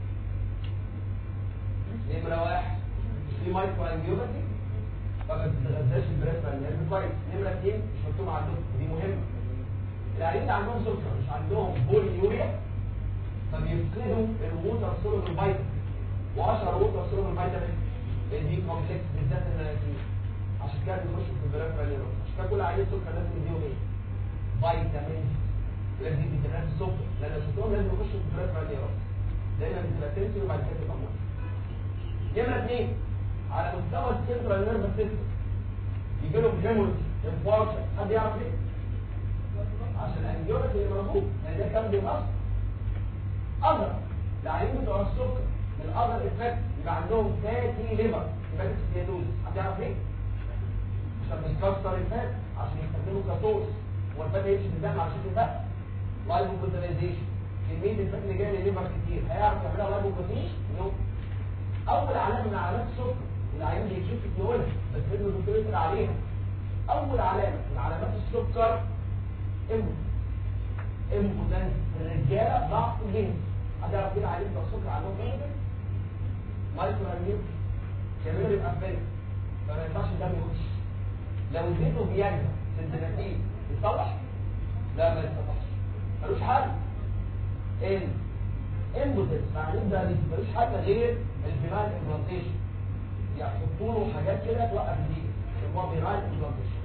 نمره واحد في مايكرو انجيوباثي فما بتتغذاش البريفرال نيرف كويس نمره اثنين مش مكتوب عندهم دي مهمه العيانين اللي عندهم سكر مش عندهم بوليوريا فبيفقدوا الووتر سولوبل فيتامين واشهر ووتر سولوبل فيتامين دي كومبلكس بالذات النياسين عشان كده بيخشوا في البريفرال نيرف عشان كده كل عيان سكر لازم يديهم ايه؟ فيتامين لازم يدي فيتامينات السكر لان السكر لازم يخشوا في البريفرال نيرف دايما بتبقى تنسي وبعد كده تبقى مصر نمرة اثنين على مستوى السنترال نيرف سيستم يجي لهم هيموريج انفاركشن حد يعرف ليه؟ عشان الانجيوباثي اللي موجود لان ده كان بيمصر اذر العيانين بتوع السكر الاذر افكت يبقى عندهم فاتي ليفر يبقى سيادوز حد يعرف ليه؟ عشان بيكسر الفات عشان يستخدموا كاتوز هو الفات هيمشي في الدم على شكل فات لايبوبروتينيزيشن كميه الفات اللي جايه للليفر كتير هيعرف يعملها لايبوبروتين نو اول علامه من علامات السكر العيان بيكشف يقولها بس لازم الدكتور يسال عليها اول علامه من علامات السكر امه امبوتنس الرجاله ضعف الجنس حد يعرف كده عليه بتوع السكر عندهم ايه مايكرو انجيوب كمان بيبقى فين فما ينفعش الدم يخش لو اديته بياجا سنتيمتر يتصلح لا ما يتصلحش ملوش حل ان امبوتنس معناه ده ملوش حل غير الفينال امبلانتيشن يعني يحطوا له حاجات كده توقف دي اللي هو فينال امبلانتيشن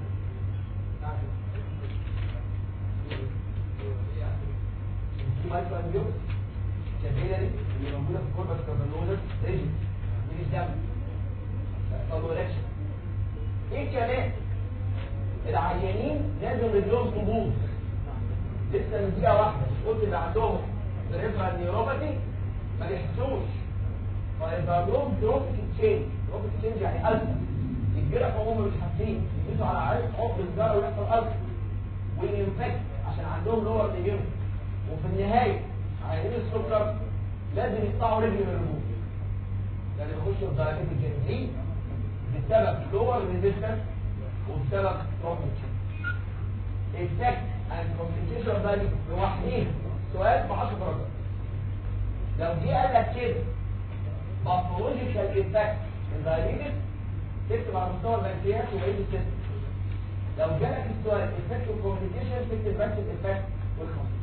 دي مايكرو انجيوب كابيلاري اللي موجوده في الكوربس كارنوزس ريجن دي الدم فابوريكشن ايه كمان العيانين لازم رجلهم تبوظ لسه من دقيقه واحده قلت اللي عندهم بريفرال نيوروباثي ما يحسوش فيبقى لهم دروبيك تشينج دروبيك تشينج يعني ألسر يتجرح وهم مش حاسين يجيسوا على عين حب الجرى ويحصل ألسر وينفكت عشان عندهم لور نيجيم وفي النهاية عيانين السكر لازم يقطعوا رجل من الرموز يعني يخشوا في درجات الجنزين بسبب لور ريزيستنس وبسبب دروبيك تشينج effect and complication ده لوحدين سؤال ب 10 درجات لو جه قال لك كده باثولوجيكال افكت الدايابيتس تكتب على مستوى البنكرياس وبقيه السيستم لو جالك السؤال افكت وكوميونيكيشن تكتب بس الافكت والكوميونيكيشن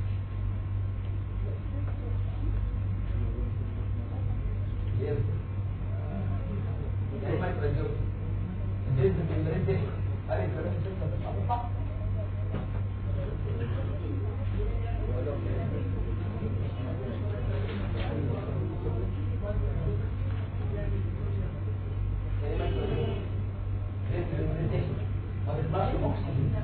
دايما ترجمه الجلد بالمريض هل الكلام السيستم بتبقى صح؟ ما بيطلعش اكسجين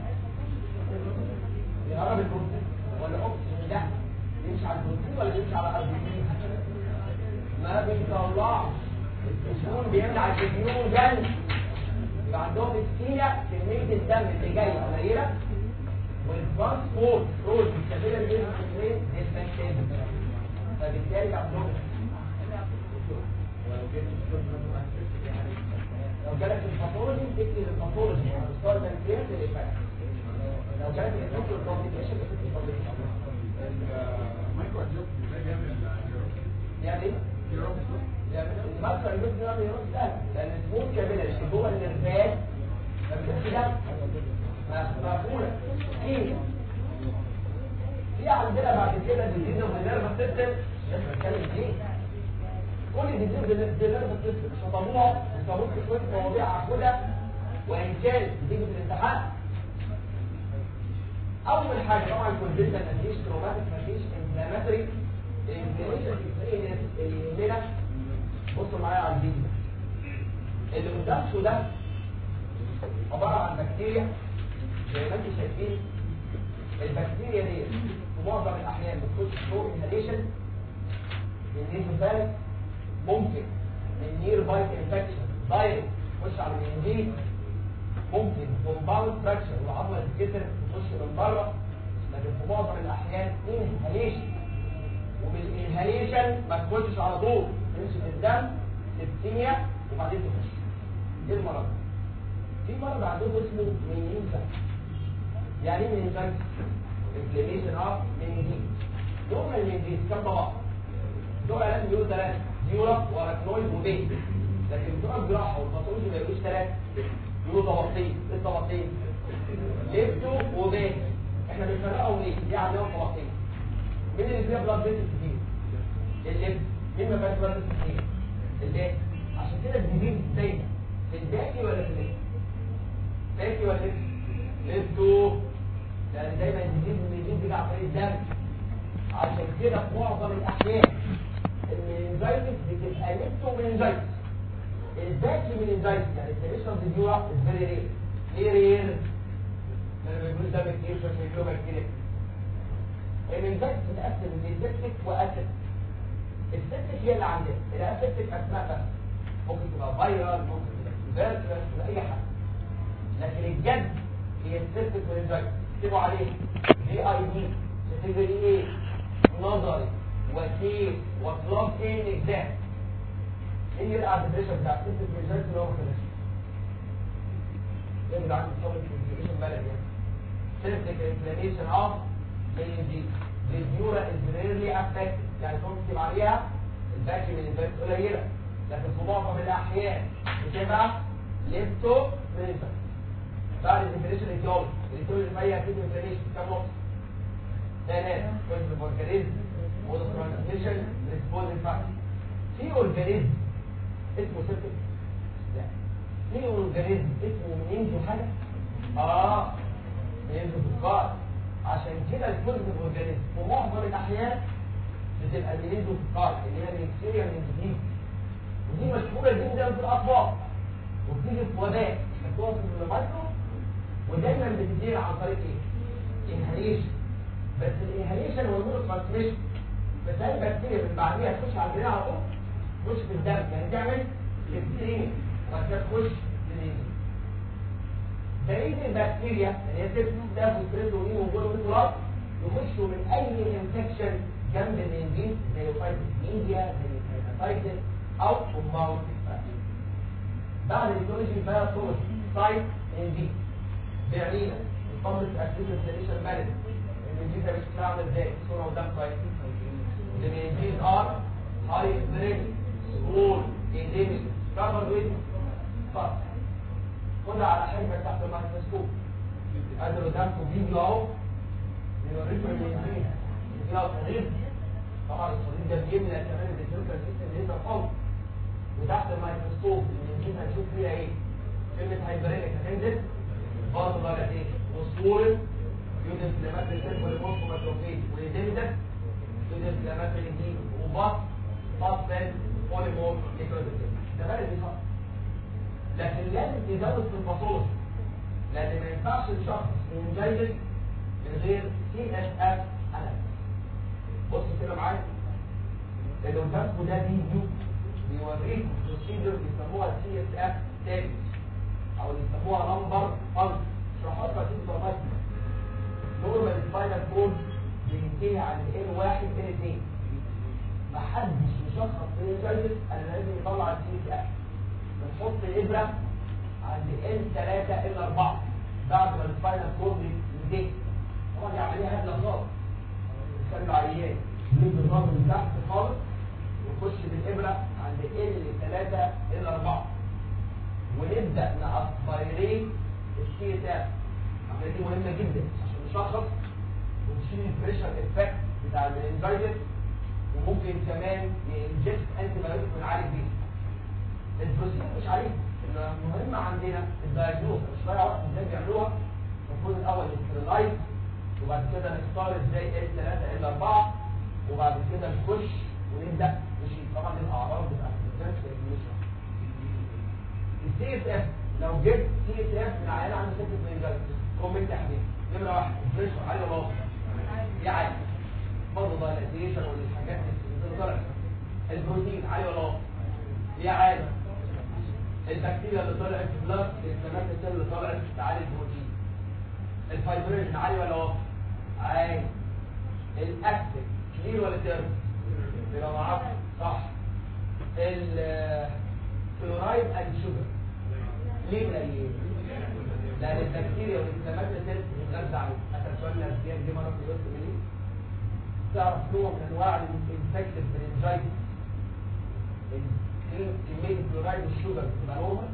بيقرب البروتين ولا اكسجين لا يمشي على البروتين ولا يمشي على الاربعين ما بيطلعش الدهون بيمنع الدهون جن يبقى عندهم اسكيميا كميه الدم اللي جايه قليله والترانسبورت رول بالكابيلة اللي بين الاثنين ديسبنسيشن فبالتالي عندهم لو جالك الباثولوجي تكتب الباثولوجي ستار بنكرياس للإفكت لو جالك الإفكت والكومبليكيشن تكتب الكومبليكيشن مايكرو انجيوب ازاي بيعمل يعني ايه؟ يعني المكسر اللي بيعمل يروح سهل لأن سموث كابيلة اللي جوه النرفات ما بيجيبش دم مقفولة ايه في عندنا بعد كده ديزيز اوف نيرف سيستم الناس بتتكلم ليه كل ديزيز اوف نيرف سيستم شطبوها وصابوك شويه مواضيع عقودة وان كانت بتيجي في الامتحان اول حاجه طبعا كونجنتال مفيش تروماتيك مفيش انفلاماتوري الانفلاميشن اللي هنا بصوا معايا على الفيديو اللي قدامكم ده عباره عن بكتيريا زي ما انتم شايفين البكتيريا دي في معظم الاحيان بتخش فوق انهاليشن من نيزوفارس ممكن من نير بايت انفكشن دايركت تخش على المنجيل ممكن كومباوند فراكشر والعظمه تتكسر تخش من بره لكن في معظم الاحيان انهاليشن وبالانهاليشن ما تخشش على طول تمشي في الدم سبتيميا وبعدين تخش ايه المرض في مرض عندهم اسمه مينينجا يعني ايه مينينجا انفلاميشن اوف مينينجيت دول المينينجيت كم طبقه دول لازم يقولوا ثلاثه يورا وراكنويد وبيت لكن بتوع الجراحه والباثولوجي ما يقولوش ثلاثه يقولوا طبقتين ايه الطبقتين ليفتو وبيت احنا بنفرقهم ليه دي عندهم طبقتين مين اللي فيها بلاد فيسل كتير الليفت مين ما فيهاش بلاد فيسل كتير الباقي عشان كده الجديد دايما في الباقي ولا في الليفت باقي ولا ليفت ليفتو لان دايما الجديد من الجديد بيجي عن طريق الدم عشان كده في معظم الاحيان المنجايتس بتبقى ليفتو منجايتس الباقي من الانزايتس يعني السيميشن اوف ديورا از فيري رير ليه رير؟ لما بيقولوا دم كتير مش بيقولوا كتير الانزايتس بتقسم لسيبتك واسيد السيبتك هي اللي عندنا الاسيبتك اسماء بس ممكن تبقى فايرال ممكن تبقى فيرتوس تبقى اي حاجه لكن الجد هي السيبتك والانزايتس اكتبوا عليه دي اي دي كاتيجوري ايه نظري وكيف وكلاس ايه اكزام ايه يرقع الدبريشن بتاع السيبتك والانزايتس اللي هو ما خدش ايه اللي عنده صابت الدبريشن بلد يعني سيبتك انفلاميشن اوف دي النيورا از ريرلي افكت يعني تكتب عليها الباقي من الباقي قليله لكن في معظم الاحيان بتبقى ليفتو بريزا بعد الديفينيشن ايديولوجي الايديولوجي اللي فيها اكيد انفلاميشن كام نقطه ثلاث كويس اورجانيزم مود ترانسميشن ريسبوند فاكتور في اورجانيزم اسمه سيرتك لا في اورجانيزم اسمه منينجو حاجه اه منينجو في القاع عشان كده الكل الاورجانيزم في معظم الاحيان بتبقى الميليزو في القاع اللي هي البكتيريا من جديد ودي مشهوره جدا في الاطفال وبتيجي في وباء خدوها في المايكرو ودايما بتدير عن طريق ايه؟ انهاليشن بس الانهاليشن هو النور ترانسميشن بتلاقي البكتيريا من بعديها تخش على الجنين على طول تخش في الدم يعني تعمل بكتيريا وبعد كده تخش للجنين بقيه البكتيريا اللي هي سيبتوس ده وستريس ونين وجول وميكروب يخشوا من اي انفكشن جنب الانجيل زي فايتس ميديا زي هيباتايتس او كومباوند بعد الهيستولوجي بقى صور سايت انجيل بيعنينا البابليك اكتيفيشن مانجمنت الانجيل ده بيشتغل عامل ازاي صوره قدام كويس الانجيل ار هاي ستريس سكول انديميك كفر ويت فاست خدها على حجمة تحت الميكروسكوب ادي قدامكم فيديو اهو بيوريكم الانسولين فيها صغير طبعا الصغير ده بيملى كمان الفلتر سيستم اللي انت خالص وتحت الميكروسكوب الانسولين هنشوف فيها ايه كلمة هايبرينك هتنزل برضه بقى ايه وصول يود انفلامات للسيرفر الموسكو ماكروفيج والديمدك يود انفلامات للجين وبط فاصل بوليمور نيكروزيس ده بقى اللي بيحصل لكن لازم يزود في الباثولوجي لان ما ينفعش الشخص ينجلد من غير سي اس اف اناليسيس بص كده معايا اللي قدامكم ده فيديو بيوريكم بروسيجر بيسموها سي اس اف تيست او اللي بيسموها نمبر فانكشن شرحها لك في الفورمات نورمال سباينال كورد بينتهي عند ال 1 ال 2 محدش يشخص في الجلد انا لازم يطلع السي اس اف بنحط الابره عند ال 3 ال 4 بعد ما السباينال كورد ينتهي طبعا دي عمليه هبله خالص نخلي عيان يجيب النظر من تحت خالص ويخش بالابره عند ال 3 ال 4 ونبدا ناسبيريت السي اس اف العمليه دي مهمه جدا عشان نشخص ونشيل البريشر افكت بتاع الانزايتس وممكن كمان ينجست انتي بايوتيك ونعالج بيه البروسيس مش عليه المهم عندنا الدايجنوز مش ضايع وقت ازاي بيعملوها المفروض الاول نسترلايز وبعد كده نختار ازاي ال 3 ال 4 وبعد كده نخش ونبدا نشيل طبعا دي الاعراض بتاعت الانفكشن السي اس اف لو جبت سي اس اف من عيان عنده سكت منجلس كومنت يا حبيبي نمره واحد البريشر عالي ولا واطي؟ دي عالي برضه دايلاتيشن والحاجات اللي طلعت البروتين عالي ولا واطي؟ دي عالي البكتيريا اللي طلعت بلس الانفلامات السيل اللي طلعت تعالي البروتين الفايبريشن عالي ولا واطي؟ عالي الاكتف كلير ولا تيرم؟ يبقى معاك صح الكلورايد اند شوجر ليه قليل؟ لان البكتيريا والانفلامات السيل بتتغذى عليه اخر سؤال الاساسيات دي مره في الوسط مني تعرف نوع من انواع الانفكتيف برينجايتس كميه الكلورايد والشوجر بتبقى نورمال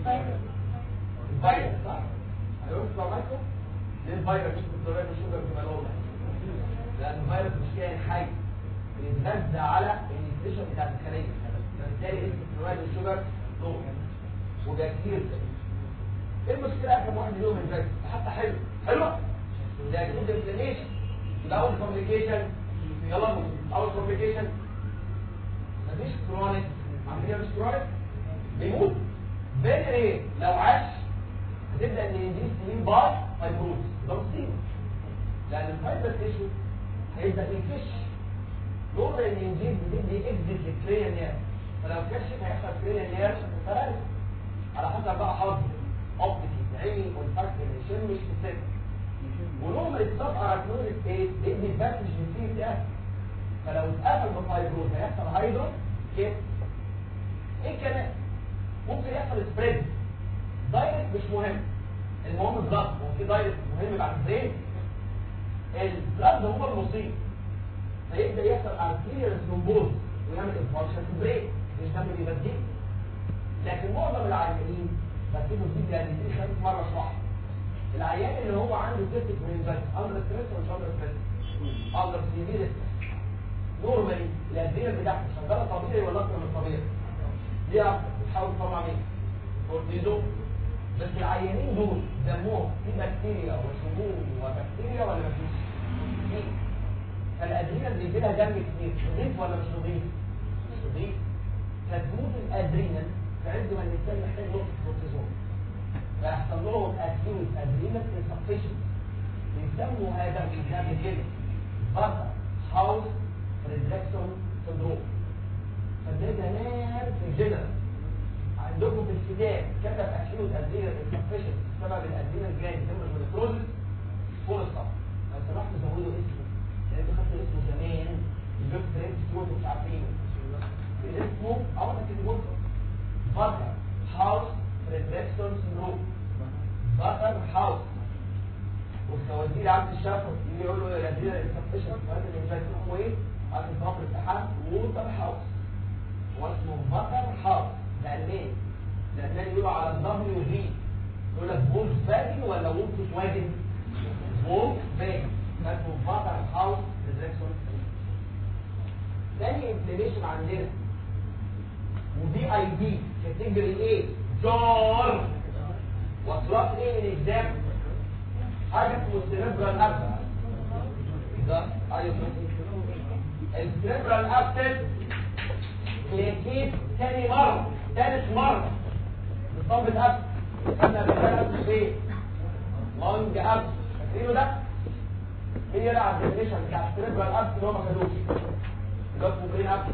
الفيروس صح؟ هيقول لك مايكرو ليه الفيروس الكلورايد والشوجر بتبقى نورمال؟ لان الفيروس مش كائن حي بيتغذى على النيوتريشن بتاع الخليه فبالتالي نسبه الكلورايد والشوجر نورمال وده كتير ايه المشكله اخر واحد اليوم الفيروس حتى حلو حلوه ده جود انفلاميشن يبقى اول كومبليكيشن يلا اول كومبليكيشن مفيش كرونيك عمليه مش كرونيك بيموت فيري ايه لو عاش هتبدا ان يديس سنين باي فايبروز ده مصيبه لان الفايبر تيشو هيبدا يكش دور الانجيل بتدي اكزيت للكليا نير فلو كشف هيحصل كليا نير فرق على حسب بقى حظ اوبتيكي عيني والفرق اللي يشم مش في السن ونوم الاتصاب اراكنويد ايه بيدي باسج من سي اس فلو اتقفل بفايبروز هيحصل هايدرو كيف ايه كمان ممكن يحصل سبريد دايركت مش مهم المهم الضغط هو في دايركت مهم بعد البرين البلاد هو المصيب فيبدا يحصل ارتيريال ثرومبوز ويعمل انفاركشن في البرين مش دم بيبديه لكن معظم العيانين بكتبه دي يعني دي خمس مره اشرحها العيان اللي هو عنده سيستيك برينجايتس اندر ستريس ولا مش اندر ستريس اندر سيفير نورمالي الادرينال بتاعته شغاله طبيعي ولا اكتر من الطبيعي ليه اكتر بتحاول تطلع مين كورتيزون بس العيانين دول دمهم في بكتيريا وسموم وبكتيريا ولا مفيش في فالادرينال بيجي لها دم كتير نظيف ولا مش نظيف مش نظيف فتموت الادرينال في عز ما الانسان محتاج نقطه كورتيزون فيحصل لهم اكيوت ادرينال انسفشن بيسموا هذا الكتاب كده بطل هاوس ريدكسون سندروم فده زمان في الجنرال عندكم في الكتاب كتب اكيوت ادرينال انسفشن بسبب الادرينال جلاند تمر من فوق السطح لو سمحت زودوا اسمه لان انتوا خدتوا اسمه زمان الجوك فريندز كنتوا مش عارفينه اسمه اول ما تكتبوه بطل هاوس ريدكسون سندروم بطل هاوس والخوازير عبد الشافر يجي يقول له يا لذيذ الانسفشن وهذا اللي مش هو ايه عارف نظام الامتحان ووتر هاوس هو اسمه بطل هاوس ده الماني ده الماني يقولوا على الدبليو في يقول لك فولكس فاجن ولا فولكس واجن فولكس فاجن ده اسمه بطل هاوس ريدكسون تاني انفلاميشن عندنا ودي اي دي كاتيجوري ايه جار واطراف ايه من الدم حاجه اسمه السيريبرال ابسس ده ايوه السيريبرال ابسس بيجيب تاني مره ثالث مره بصابة ابسس خدنا بالثلاث في لونج ابسس فاكرينه ده مين يلعب الديفينيشن بتاع السيريبرال ابسس اللي هو ما خدوش اللي هو اسمه جرين ابسس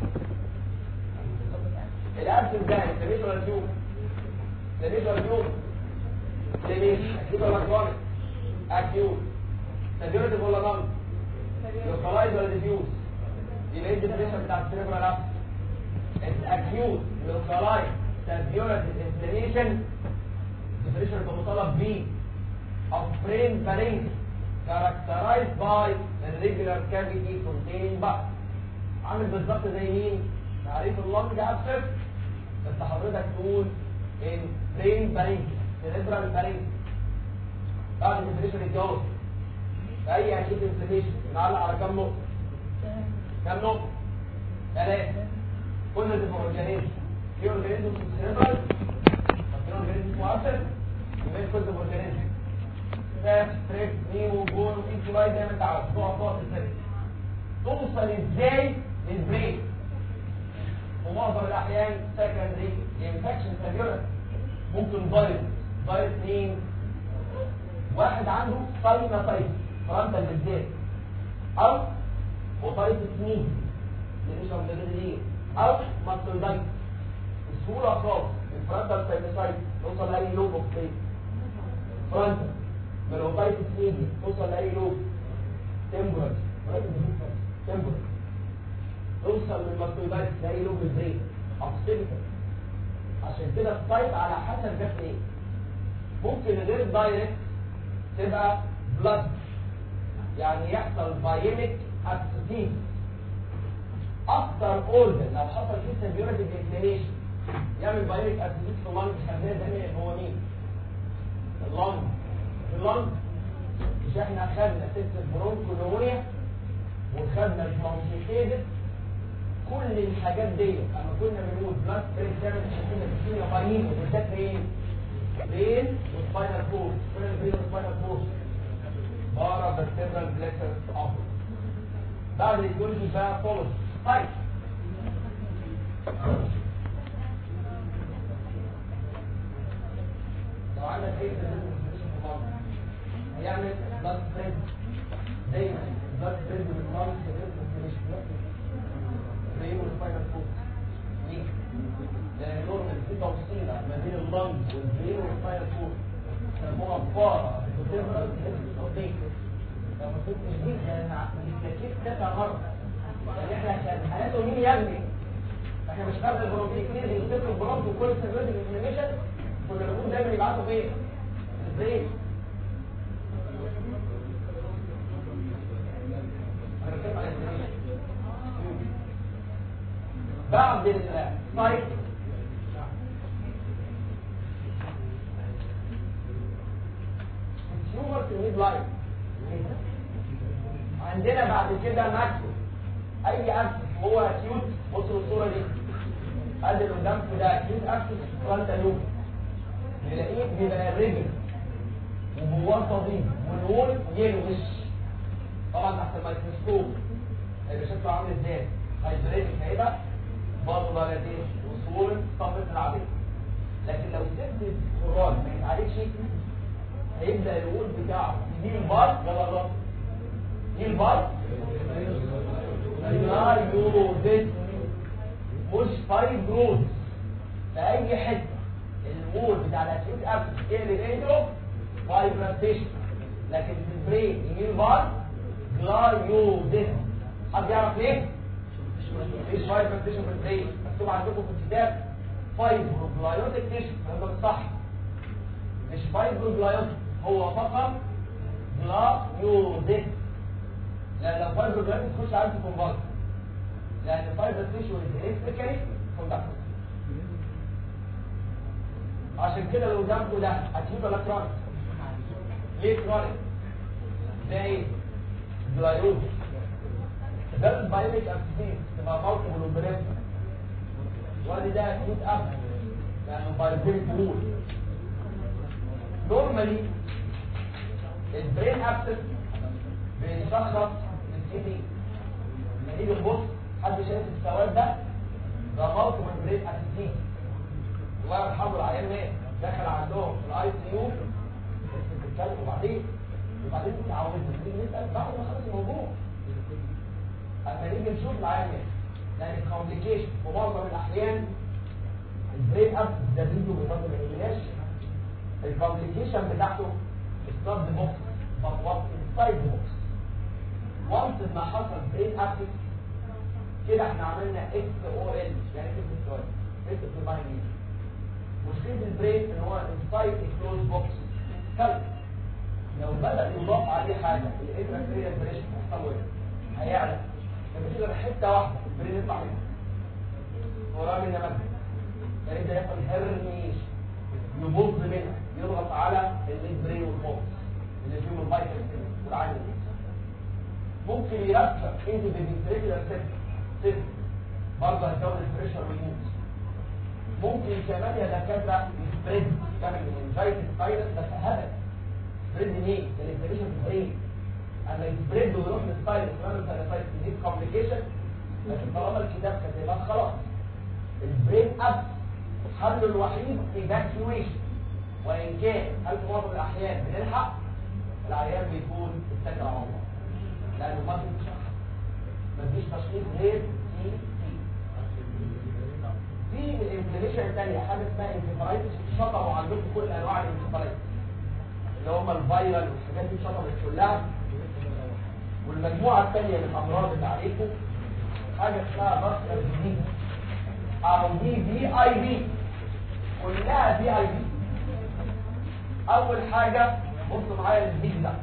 الابسس ده انفلاميشن ولا تيوب انفلاميشن ولا تيوب انفلاميشن اكيد ولا كرونيك اكيوت سيريبرال ولا نون لوكالايز ولا ديفيوز يبقى ايه الديفينيشن بتاع السيريبرال ابسس اكيوت لوكالايز سيريبرال انفلاميشن الديفينيشن اللي مطالب بيه of brain pharynx characterized by irregular cavity containing bud عامل بالظبط زي مين؟ تعريف اللنج ابسس بس حضرتك تقول ان برين بارينج سيريبرال بارينج بعد الانفليشن الجوز اي اكيد انفليشن نعلق على كام نقطه كام نقطه ثلاثه كل اللي في اورجانيزم في اورجانيزم في السيرفر في اورجانيزم مؤثر يبقى كل في اورجانيزم فاس ستريك نيمو جون انكلاي زي ما انت عاوز تقعد تقعد تسلك توصل ازاي للبرين ومعظم الاحيان سكندري انفكشن سيرفر ممكن فيروس فيروس مين واحد عنده ساينوسايتس فرنتال بالذات او اوتايتس مين اللي مش عند ايه او ماستودايتس بسهوله خالص الفرنتال ساينوسايتس توصل لاي لوب اوف بليت فرنتال من الاوتايتس مين توصل لاي لوب تمبرال تمبرال توصل من الماستودايتس لاي لوب البرين اوكسيبيتال عشان كده السايت على حسب جت ايه ممكن غير دايركت تبقى بلاد يعني يحصل بايميك ابسيتيز اكتر اوردر لو حصل فيه سيرفيورتيك انفلاميشن يعمل بايميك ابسيتيز في اللنج خلينا دايما هو مين اللنج اللنج مش احنا خدنا ست برونكولونيا وخدنا البرونكيتيدس كل الحاجات دي اما كنا بنقول بلاد بريك تعمل كنا بنقول بايميك وبالذات ايه برين وسباينال كورد كل البرين والسباينال كورد بارا فيرتبرال بليكسر اوف بعد الجولجي بقى فولس طيب لو عندك ايه هيعمل بلاد بريد دايما بلاد بريد من المارس مش برين والسباينال كورد ليه؟ لان دول في توصيله ما بين اللنج والبرين والسباينال كورد يسموها فارة بتبرد الصديق لو ما كنتش دي انا اتلكيت كذا مرة يعني احنا كان حالته مين يا ابني احنا مش خدنا البرونكيتيز يوصف البرونك وكل سيرفيس انفلاميشن كنا بنقول دايما يبعتوا فين البرين انا بتكلم على الانفلاميشن بعد السايت تيومر في الميد لاين عندنا بعد كده ماكسو اي اكسس هو اكيوت بصوا الصوره دي ادي اللي قدامكم ده اكيوت اكسس فرونتال لوب نلاقيه بيبقى الرجل وجواه صديد والوول يلوش طبعا تحت الميكروسكوب هيبقى شكله عامل ازاي هيدريتك هيبقى برضه بلدين وصول صفة العبيد لكن لو سبت الخراج ما يتعالجش هيبدا الوول بتاعه يجيب البار يلا الله يجيب البار لا يوزن مش فايبروز في اي حته الوول بتاع الاكيوت ابس يقلب انترو فايبراتيشن لكن في البرين يجيب البار جلايوزن حد يعرف ليه؟ مفيش فايبراتيشن في البرين مكتوب عندكم في الكتاب فايبروجلايوتيك تيشن ده صح مش فايبروجلايوتيك هو فقط جلايوزن لان لو فايبروجلايوتيك تخش على الكونفرت لان فايبر تيشو الكتريكالي كوندكتور عشان كده لو قدامكم ده اكيد ولا كرونيك ليه كرونيك ده ايه جلايوز ده البايوميك ابسيس تبقى موقف والوبريم وادي ده اكيد اب يعني بايوميك وول نورمالي البرين ابسس بيتشخص بالسي دي لما نيجي نبص حد شايف السواد ده ده موقف البرين ابسيس الله يرحمه العيان مات دخل عندهم في الاي سي يو بتتكلم وبعدين وبعدين متعودين نيجي نسال بعد ما خلص الموضوع اما نيجي نشوف العيان مات لان الكومبليكيشن في معظم الاحيان البرين اب ده فيديو بيفضل ما يجيناش الكومبليكيشن بتاعته ستارت بوكس بطوط سايد بوكس وانس ما حصل برين ابسس كده احنا عملنا اكس او ال يعني اكس او ال اكس ديفاين مشكله البرين ان هو انسايد كلوز بوكس كلب لو بدا يضاف عليه حاجه الانترا بريشن هيحصل ايه؟ هيعلى لما تيجي غير حته واحده البرين يطلع منها وراه من نمط فيبدا يحصل هرنيش يبص منها يضغط على الليد برين والفوكس اللي فيهم الفيتامين والعين ممكن يرفع انت بالفريكولار سيستم برضه هتزود البريشر والموت ممكن كمان يا دكاتره يسبريد تعمل انفايت سبايرس بس هدف سبريد منين؟ الانفليشن في البرين اما يسبريد ويروح للسبايرس ويعمل ساينسايتس دي كومبليكيشن لكن طالما الكتاب كاتبها خلاص البرين اب حله الوحيد ايفاكيويشن وان كان هل في معظم الاحيان بنلحق العيان بيكون اتكل على الله لانه ما في تشخيص مفيش تشخيص غير تي تي في الانفلاميشن الثانيه حاجه اسمها انفيفالايتس شطبوا عندكم كل انواع الانفيفالايتس اللي هم الفيرال والحاجات دي شطبت كلها والمجموعه الثانيه من الامراض اللي عليكم حاجه اسمها باسكر ديزيز او دي في اي بي كلها في اي بي اول حاجه بصوا معايا الديزيز ده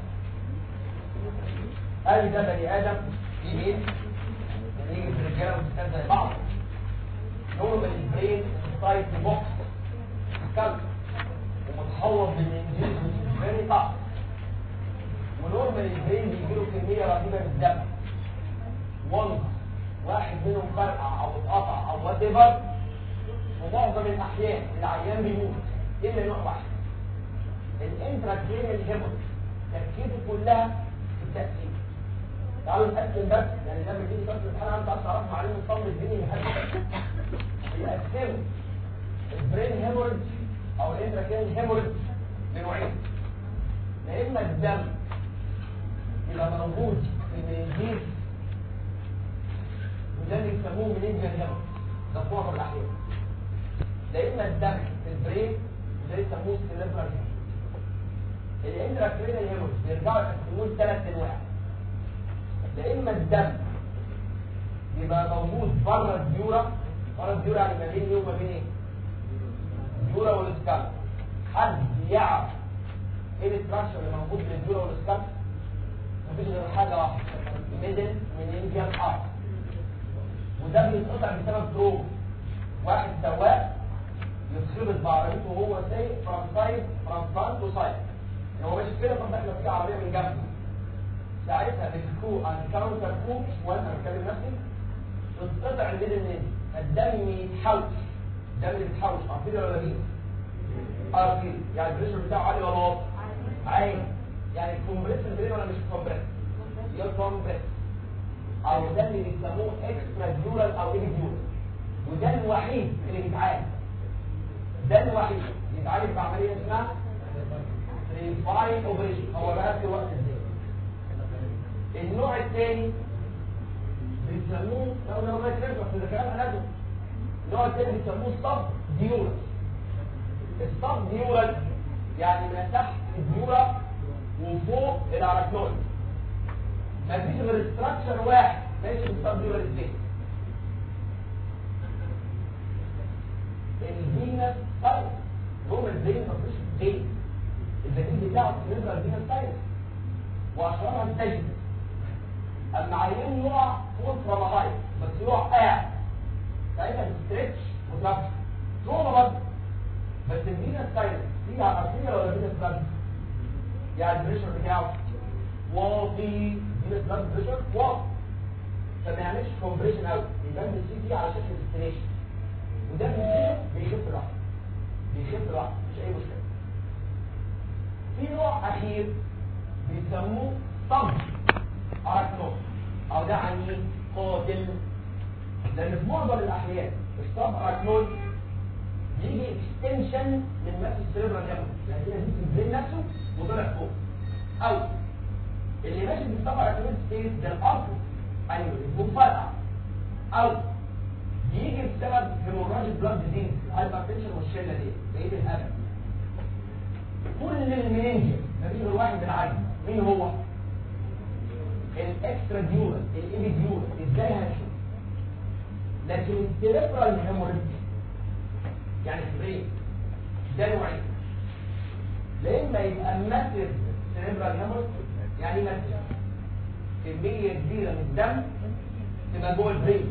ادي ده بني ادم يمين يجي في الرجاله والستات زي بعض نورمال البرين سايد بوكس كلب ومتحوط بالانجيز فيري طاق ونورمال البرين بيجي له كميه رهيبه من الدم وانس واحد منهم فرقع او اتقطع او وات ايفر ومعظم الاحيان العيان بيموت الا نوع واحد الانتراكرينال هيموريج تركيزه كلها في التأثير تعالوا نقسم بس يعني لما تيجي فتره الامتحان انت عايز تعرف معلومه صمم الدنيا لحد يقسموا البرين هيموريج او الانتراكرينال هيموريج لنوعين يا اما الدم يبقى موجود في المنجيز وده اللي بيسموه منينجيال هيموريج ده في معظم الاحيان يا اما الدم في البرين وده يسموه سيريبرال هيموريج الانتراكرينال هيموريج بيرجعوا يقسموه لثلاث انواع يا اما الدم يبقى موجود بره الديورا بره الديورا يعني ما بين ايه وما بين ايه الديورا والسكالب حد يعرف ايه الاستراكشر اللي موجود بين الديورا والسكالب مفيش غير حاجه واحده ميدل منينجيال ارت وده بيتقطع بسبب دروب واحد سواق يتخبط بعربيته وهو سايق فرام سايد فرام فرونت وسايد هو ماشي كده فرام احنا في عربيه من جنبه ساعتها الكو عن كاونتر كو وانا بتكلم نفسي تتقطع الميدل منين الدم يتحوش الدم اللي بيتحوش ارتيري ولا مين ارتيري يعني البريشر بتاعه عالي ولا واطي عالي يعني كومبريس البرين ولا مش كومبريس يكومبريس او ده اللي بيسموه اكسترا ديورال او ايدي ديورال وده الوحيد اللي بيتعالج ده الوحيد اللي بيتعالج بعمليه اسمها ريفاين اوبريشن هو بقى في وقت ازاي النوع الثاني بيسموه لو لو ما يتنفع في الكلام هناخده النوع الثاني بيسموه صب ديورال الصب ديورال يعني من تحت الديورا وفوق الاركنويد مفيش غير استراكشر واحد ماشي في الصب ديورال ازاي الفينس سايت جوه الفين مفيش فين البديل بتاعه سيريبرال الفينس سايت واشرارها التجد اما عينين يقع فوق رمضان بس يقع قاعد ساعتها بتستريتش وتنفس تروما برضه بس الفينس سايت فيها ارتيريا ولا فينس بلاد يعني البريشر بتاعه واطي فينس بلاد بريشر واطي فما يعملش كومبريشن قوي يبان السي تي على شكل ديستنيشن وده بيصير بيخف لوحده بيخف لوحده مش اي مشكله في نوع اخير بيسموه صب اركنوس او ده عني قاتل لان في معظم الاحيان الصب اركنوس بيجي اكستنشن من ماس السيربرال جنبه يعني كده دي في البرين نفسه وطلع فوق او اللي ماشي بالصب اركنوس ستيت ده الارض ايوه مفرقع او بيجي بسبب هيموراجيك بلاد ديزيز الهايبرتنشن والشله دي بقيه الابد كل المنينجيا مفيش غير واحد بالعين مين هو الاكسترا ديورال الايبي ديورال ازاي هنشوف لكن السيريبرال هيموريج يعني البرين ده نوعين لا اما يبقى ماسيف سيريبرال هيموريج يعني ماسيف كميه كبيره من الدم تبقى جوه البرين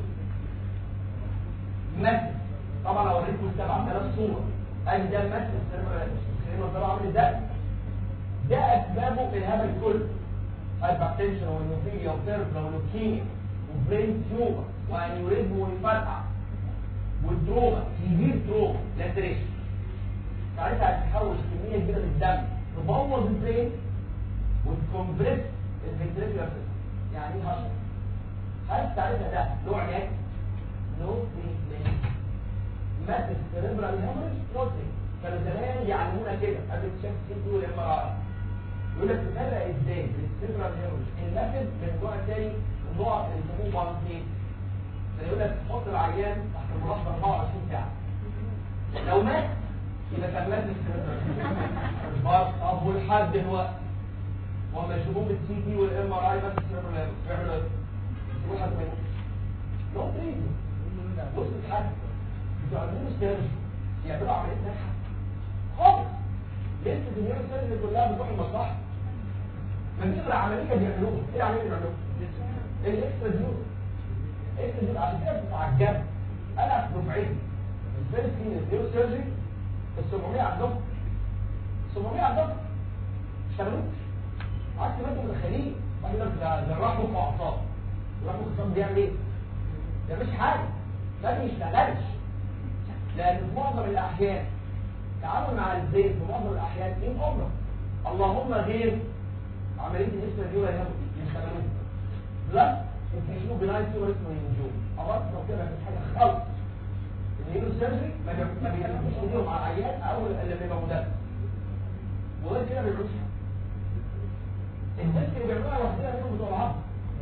مثل طبعا لو وريتكم 7000 صوره ادي ده مثل السينما طبعا عامل ازاي ده اسبابه الهبل كله هايبرتنشن ونيوفيليا وتيربلا ولوكيميا وبرين تيومر وانيوريزم وينفرقع والدروما سيفير دروما لاتريشن ساعتها هتتحول كميه كبيره من الدم تبوظ البرين وتكمبريس الفنتريكولار سيستم يعني ايه هشر هل ساعتها ده نوع علاج؟ نو تريتمنت مات السيريبرال هيموريج نوتنج كانوا زمان يعلمونا كده قبل اكتشاف السي تي والام ار اي يقول لك تفرق ازاي بين السيريبرال هيموريج الماتد من النوع الثاني النوع اللي يسموه بانتين يقول لك تحط العيان تحت الملاحظه 24 ساعه لو مات يبقى كان مات السيريبرال طب ولحد دلوقتي وما يشوفوه بالسي تي والام ار اي بس السيريبرال بيعملوا ايه؟ يقول لك ما يموتش نو تريتمنت بص الحاج بتوع النيورو سيرجن يعملوا عمليه ناجحه خالص لسه النيورو سيرجن كلها بتروح المصلحه من كتر عمليه بيعملوها ايه العمليه اللي بيعملوها؟ الاكسترا ديور اكسترا ديور عشان كده بتتعجب انا في دفعتي الفيرست سين النيورو سيرجن ال 700 عندهم 700 عندهم اشتغلوش عكس ما انتم متخيلين واحد يقول لك ده جراح مخ واعصاب جراح مخ واعصاب بيعمل ايه؟ ما بيعملش حاجه ما بيشتغلش لان في معظم الاحيان التعامل مع الزيت في معظم الاحيان مين امره اللهم غير عمليه الاسترا دي ولا يشتغلوا بلس يمكن بنايت سوبر اسمه ينجوم امرت لو كده مفيش حاجه خالص النيورو سيرجري ما بي- ما بيعملوش ايديهم على العيان او اللي بيبقى مدرس وغير كده ما بيعملوش حاجه الناس اللي بيعملوها لوحدها منهم بتوع العصر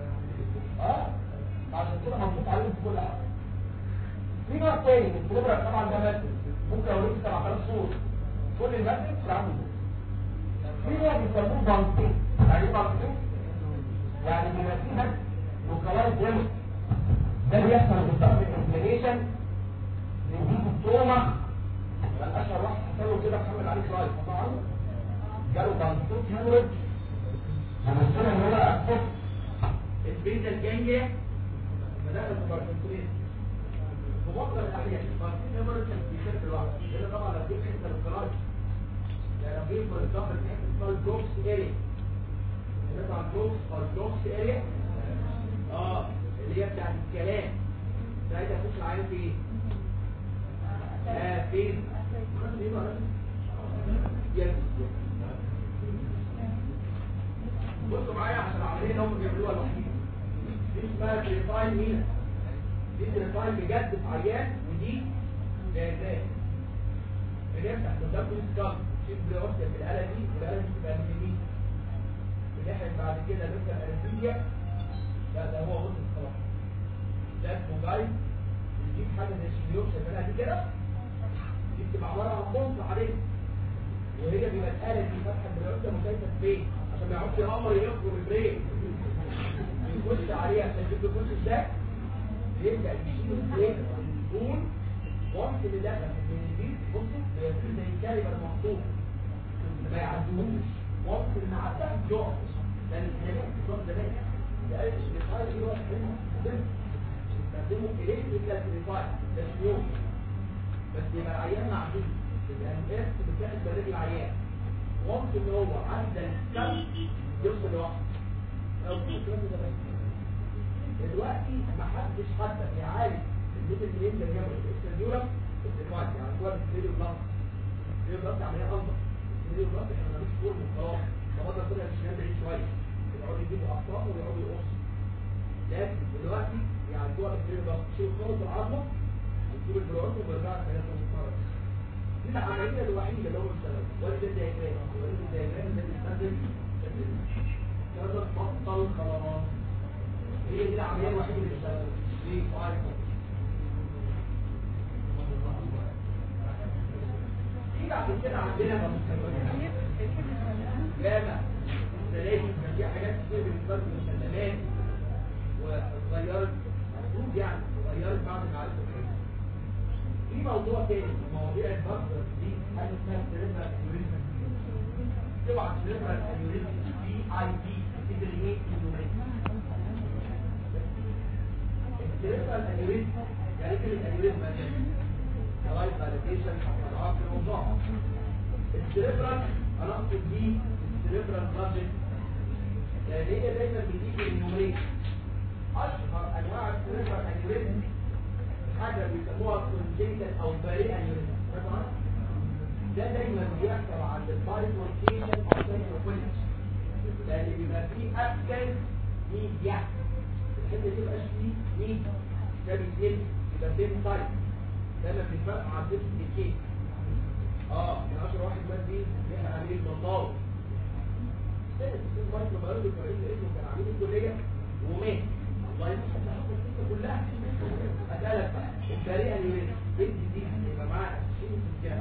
اه عشان كده محطوط عليهم في كل حاجه في نوع تاني من الكوبرا طبعا ده مادة ممكن اوريك 7000 صوره كل المادة بتتعامل في نوع بيسموه بانتين يعني ايه بانتين؟ يعني بيبقى فيه مادة لوكالايز ديمو ده بيحصل بسبب الانفلاميشن بيجيب التوما يبقى الاشهر واحد حصل له كده محمد علي كلايف طبعا جاله بانتين هيموريج ومشكلة ان هو اكتف البيتا الجانجيا فدخل في باركنسونيز في معظم الاحيان الباركنسون هيموريج كان بيشد لوحده لان طبعا لو جيت حته للكلايف يعني لو جيت فور اكزامبل في حته اسمها الجوكس اريا نطلع الجوكس او الجوكس اريا اه اللي هي بتاعت الكلام ساعتها يخش العيان في ايه؟ اه فين؟ فين ولا يس بصوا معايا عشان العمليه اللي هم بيعملوها لوحدهم دي اسمها تريفاين مينا دي تريفاين بجد في عيان ودي جاهزات اللي هي بتاعت قدام السكام شوف بيوصل في الاله دي والاله دي تبقى من اليمين بنحن بعد كده لسه الانفيديا لا ده هو وصل خلاص ده اسمه جايد بيجيب حاجه زي الشيوخ شايفينها دي كده دي بتبقى عباره عن بومب عليه وهي بيبقى الاله دي فاتحه البريوسه مسيطر فين عشان ما يقعدش القمر يخرج البريك يخش عليها عشان يجيب له كل ده يبدا يشيل البريك والبول وانت اللي دخل من البيت بصوا بيصير زي الكلمه المخطوطه ما يعدوهوش وانت اللي عدها يقف لان الحيوانات بتوع زمان لقيت الريفاير اللي هو يستخدموا الكتريكال ريفاير ده شيوخ بس يبقى العيان معدول يبقى الناس بتاخد بريد العيان وانت ان هو عدى الكم يوصل لوحده او كل الكلام ده بس دلوقتي ما حدش حتى يعالج الليفل اللي يمكن يعمل الاكستريورم الديفايس يعني هو الستيريو بلانس الستيريو بلانس عمليه غلطه الستيريو بلانس احنا مالوش فورم خلاص فبقدر طلع الشمال بعيد شويه يقعدوا يجيبوا اخطاء ويقعدوا يقصوا لكن دلوقتي يعني جوه الستيريو بلانس تشيل خالص العظمه وتجيب البروز ويرجع ثلاثه مره دي العمليه الوحيده اللي هو اشتغل ولا ده دايجرام ولا ده دايجرام ده بيستخدم كذا بطل خلاص هي دي العمليه الوحيده اللي اشتغلت دي فايف في بعد كده عندنا جامع سلاجي كان في حاجات كتير بالنسبه للمسلمات وغيرت المفروض يعني وغيرت بعض المعارف في موضوع تاني من مواضيع البصر دي حاجه اسمها سيريبرال انيوريزم طبعا سيريبرال انيوريزم بي اي بي تدري ايه انيوريزم السيريبرال انيوريزم يعني كلمه انيوريزم لغايه فاليديشن اضعاف الموضوع السيريبرال انا اقصد بيه السيريبرال بلاد لان هي دايما بتيجي النومين اشهر انواع السيريبرال انيوريزم حاجه بيسموها كونجنتال او بري انيوريزم ده دايما بيحصل عند البارت والكيشن او سيريبرال لان بيبقى فيه ابسنت ميديا الحته دي مبقاش فيه ميد ده بيتنقل يبقى سيم سايز ده ما بيتفرق مع الديسك الكيس اه من 10 واحد مات دي ليها عميل مطاوي ده السيستم مايكرو بيولوجي كان اسمه كان عميل الكليه ومات الله يمسح الحكم القصه كلها اسالك بقى الطريقه اللي بنت دي يبقى معاها 20 سجاره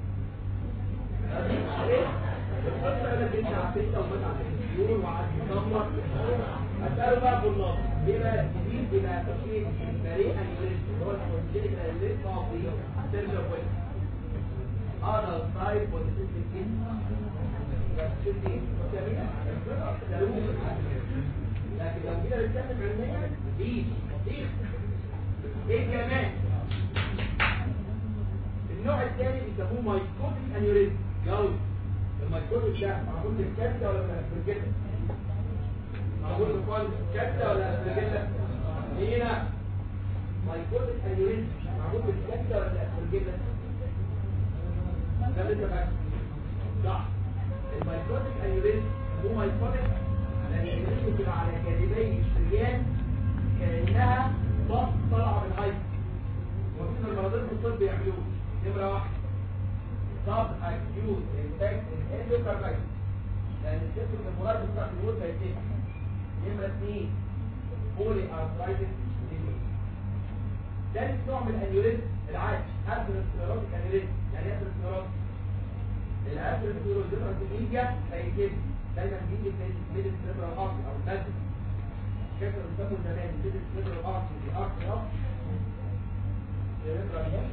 أسأله بقى في النص ليه بقى الجديد بما تشير فريقا يريد هو الكونجينيك اللي لسه فيه سيرجر ويل هذا الطيب والسيستم لكن لو جينا نتكلم علميا دي بطيخ ايه كمان النوع الثاني بيسموه مايكوتيك انيوريزم جاوب المايكوتيك ده معمول بالكبده ولا بالكبده معمول بالكوال كبده ولا بالكبده هنا مايكوتيك انيوريزم معمول بالكبده ولا بالكبده ده لسه بقى صح المايكوتيك انيوريزم هو مايكوتيك لان الانيوريزم بتبقى على جانبي الشريان كانها ضغط طالعه من هايبر وفي المرضين في الطب بيعملوه نمرة واحد سب اكيوت انفكت الاندوكاردايتس لان الجسم المراد بتاع الوول هيتم نمرة اثنين بولي ارثرايتس ثالث نوع من الانيوريزم العادي اثيروسكليروتيك انيوريزم يعني ايه اثيروسكليروتيك الاثيروسكليروتيك ميديا هيتم دايما بيجي في ميدل سيربرال ارتي او النزل كيف بنسميه زمان ميدل سيربرال ارتي دي ارتي ارتي سيربرال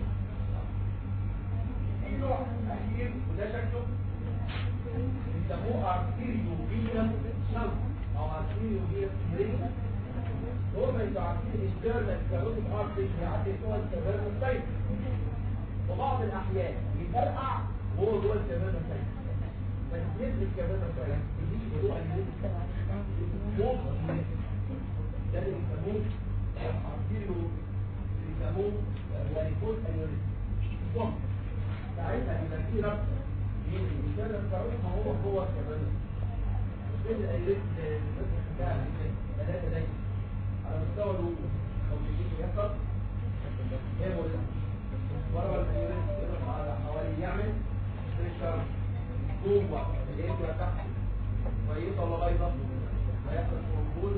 في نوع اخير وده شكله بيسموه ارتيريو فينس شنط او ارتيريو فينس برينا دول ما يبقوا عارفين الجيرنال كاروتيك ارتري بيعدي جوه السيرفيرال سايت وبعض الاحيان بيفرقع وهو جوه السيرفيرال سايت فتنزل السيرفيرال سايت بيجي جوه فوق ده اللي بيسموه ارتيريو بيسموه واريكوز انيوريزم ساعتها يبقى في ربط بين الرسالة الصاروخ هو هو كمان بين الأيريس بتاع ثلاثة دايما على مستوى الوجود أو بيجي يحصل هي ولا ورا الأيريس يروح على حوالي يعمل بريشر جوه الإيد تحت ويوصل لغاية ويحصل كونفول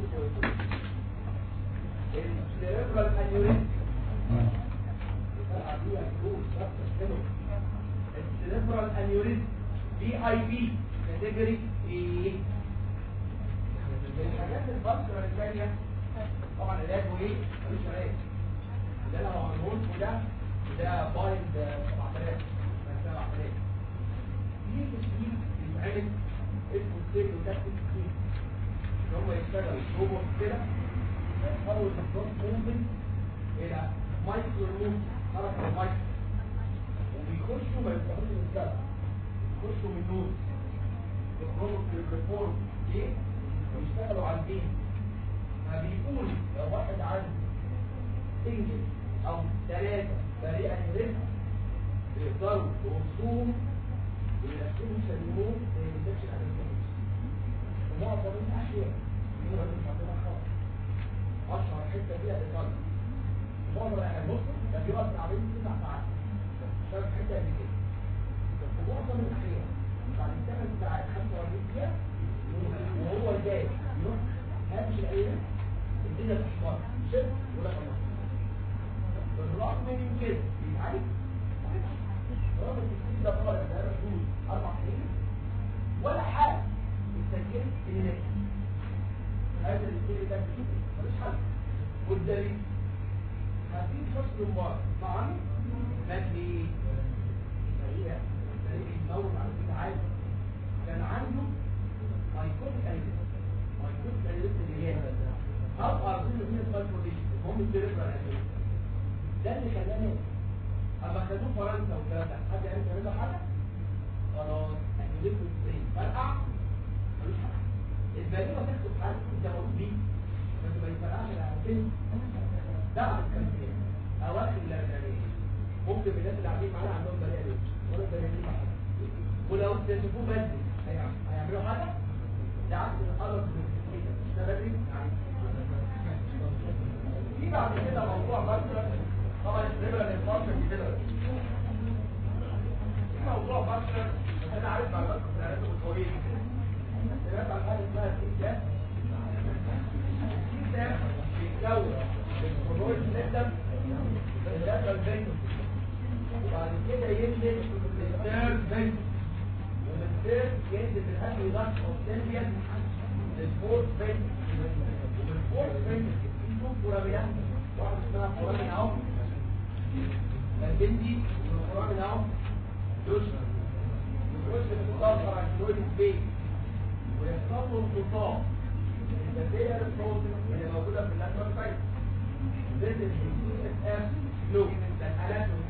السيريبرال أنيوريس الفرقة دي هتكون كده السيريبرال انيوريزم بي اي بي كاتيجوري ايه الحاجات البصره الثانيه طبعا علاجه ايه ملوش علاج ده لو هرمون وده وده بايند 7000 7000 في تسليم بيتعمل اسمه ستيل وتاكتيك تسليم ان هم يشتغلوا روبوت كده يتحول الدكتور موفمنت الى مايكرو موفمنت حركه مايكرو وبيخشوا ما يفتحوش من السبب يخشوا من نور يخرجوا في الريبورت ليه؟ ويشتغلوا على البين فبيقول لو واحد عنده سنجل او ثلاثة بريئة رزق بيقدروا يوصوهم ويرسلوا يسلموه زي ما بيقولش على الجنس ومعظم الأحيان دي راجل عندنا خالص أشهر حتة فيها إيطاليا معظم الأحيان بص ده بيقعد تعبين تسع ساعات شايف حتة قد كده ومعظم الأحيان بعد الثمان ساعات 45 دقيقة وهو جاي يروح هامش الأيام الدنيا تحمر شد ولا خلاص بالرغم من كده بيتعالج رغم التسجيل ده طالع ده حدود أربع سنين ولا حاجة التسجيل اللي ناجح هذا التسجيل ده ملوش حل والدليل هذه فصل المبارك طبعا مادي سريع سريع يتمول على كده عادي كان عنده مايكوتيك انيليس مايكوتيك انيليس اللي هي او ارضين من الفالكوليشن هم السيريبرال انيليس ده اللي خلاني اما خدوه فرنسا والكلام ده حد عرف يعمل له حاجه خلاص انيليس برين فرقع البنية تكتب حاجة انت موجود بيه بس ما يفرقش العارفين دعم الكلمة اواخر الاربعينية ممكن من الناس اللي قاعدين معانا عندهم بنية دي ولا بنية دي معانا ولو اكتشفوه بدري هيعم- هيعملوا حاجة ده عكس القرب من كده مش ده بدري يعني في بعد كده موضوع بكرة طبعا الريبرال انفاركشن دي كده في موضوع بكرة بس انا عارف معلومات كنت عارفها من طويل سمعت عن حاجه اسمها الكيسات الكيسات بيتكون الكرويد سيستم اللاترال فين وبعد كده ينزل للثيرد فين ومن الثيرد ينزل للهابي ضغط اوستيليان للفورث فين ومن الفورث فين في فورامينا واحد اسمها فورامينا اهو البنتي والفورامينا اهو دوش الوش بتتأثر على الكرويد سبيس ويحصل له انقطاع البكتيريا البروتين اللي موجوده في اللاترال سايت زي السي اف لو ده الاناتومي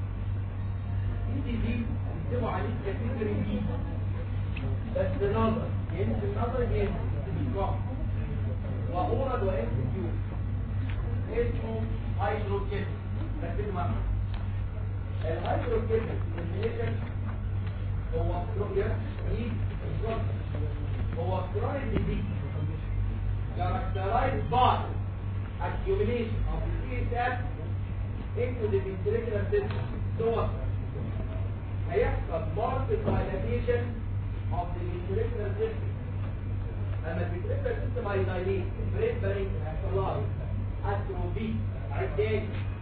دي دي بيكتبوا عليه كاتيجوري دي بس نظر ينزل نظر ينزل واورد وام كيو اسمه هيدروكيت ركزوا معايا الهيدروكيت الفيشن هو بروجرام ايه الصوت هو chronic disease characterized by accumulation of the CSF into the ventricular system so هيحصل marked dilatation of the ventricular system لما الventricular system هيدايليت البرين برين هيحصل لها atrophy عداد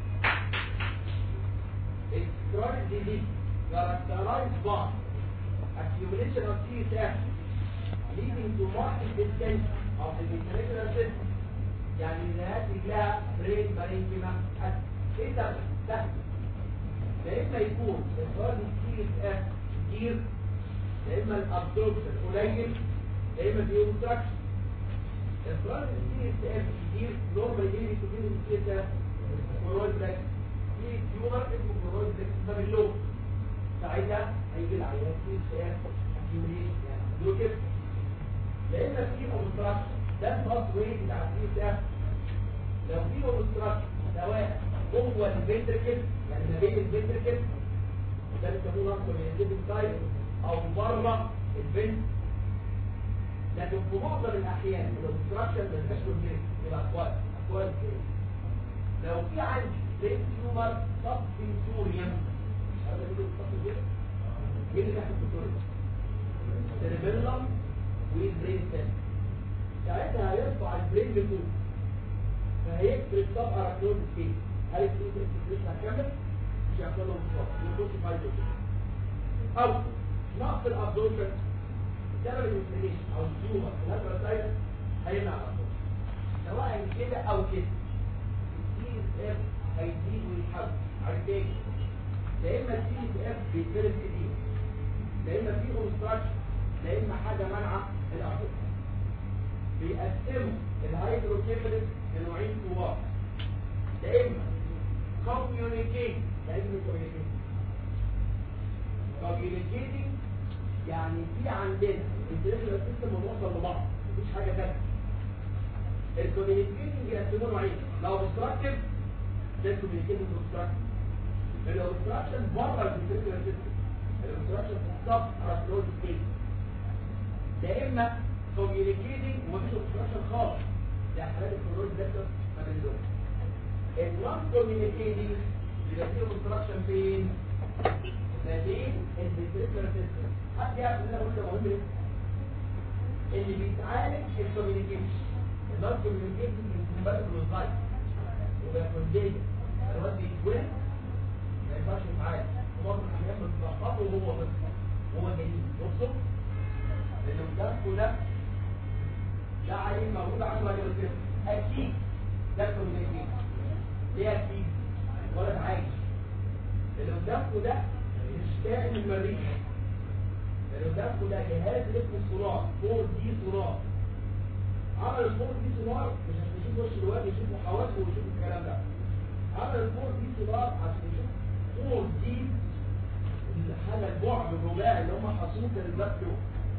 It's chronic disease characterized by accumulation of CSF leading to marked distension of the ventricular system يعني النهايات لها برين بارينكيما ايه ده ده يا اما يكون افراز السي اس اف كتير يا اما الابزوربشن قليل يا اما في اوبستراكشن افراز السي اس اف كتير نورمال ايه بيكون السي اس اف كورويد بلاك في تيومر اسمه كورويد بلاك ده باللون ساعتها هيجي العيان سي اس اف اكيوميشن يعني عنده كده يا اما في اوبستراكشن ده الباس واي بتاع السي اس اف لو في اوبستراكشن سواء جوه الفنتركل يعني ما بين الفنتركل ده بيسموه نقص من سايد او بره الفنت لكن في معظم الاحيان الاوبستراكشن ما بيبقاش كومبليت يبقى اكواد اكواد لو في عندي برين تيومر سب سنسوريوم هذا اللي بيتصل بيه مين اللي بيحصل في الدور سيربيلم والبرين سيل ساعتها هيرفع البرين لفوق فهيكسر الطبقه راكنوز فيه هل الفلوس الاكسبريشن هتكمل مش هيحصل له انتصاب يخش فايتو او نقص الابزوربشن بسبب الانفليشن او التيومر الهايبر سايت هيمنع الابزوربشن سواء كده او كده السي اس اف هيزيد ويتحول عارف ايه يا اما السي اس اف بيتفرد كتير يا اما في اوبستراكشن يا اما حاجه مانعه الابزوربشن بيقسموا الهيدروكيفالس لنوعين كبار يا اما communicating يعني ايه communicating communicating يعني في عندنا الانترناشونال سيستم متوصل لبعض مفيش حاجه ثانيه الكوميونيكيتنج يقسموه نوعين لو obstructive ده الكوميونيكيتنج obstructive الاوبستراكشن بره الانترناشونال سيستم الاوبستراكشن في الصف ارثروز ستيت يا اما communicating ومفيش obstruction خالص زي حالات الكلورويد دكتور ما بين دول النون كوميونيكيتنج بيبقى فيه obstruction فين؟ ما بين الفنتريكولار سيستم حد يعرف ان انا قلت مهم ليه؟ اللي بيتعالج الكوميونيكيشن النون كوميونيكيتنج بيكون بالظايت وبيكون جاي الواد بيتولد ما ينفعش يتعالج وبرضه الاحيان بتسقطه وهو طفل وهو جديد بصوا اللي قدامكم ده ده عيل موجود عنده هيدروكيف اكيد ده كوميونيكيشن ليه اكيد ولد عايش اللي قدامكم ده مش كائن المريخ اللي قدامكم ده جهاز اسمه السونار 4 دي سونار عمل ال 4 دي سونار مش عشان يشوف وش الواد يشوفوا حواسه ويشوف الكلام ده عمل ال 4 دي سونار عشان يشوف 4 دي الحاجه البعد الرباعي اللي هم حاطينه في البلاد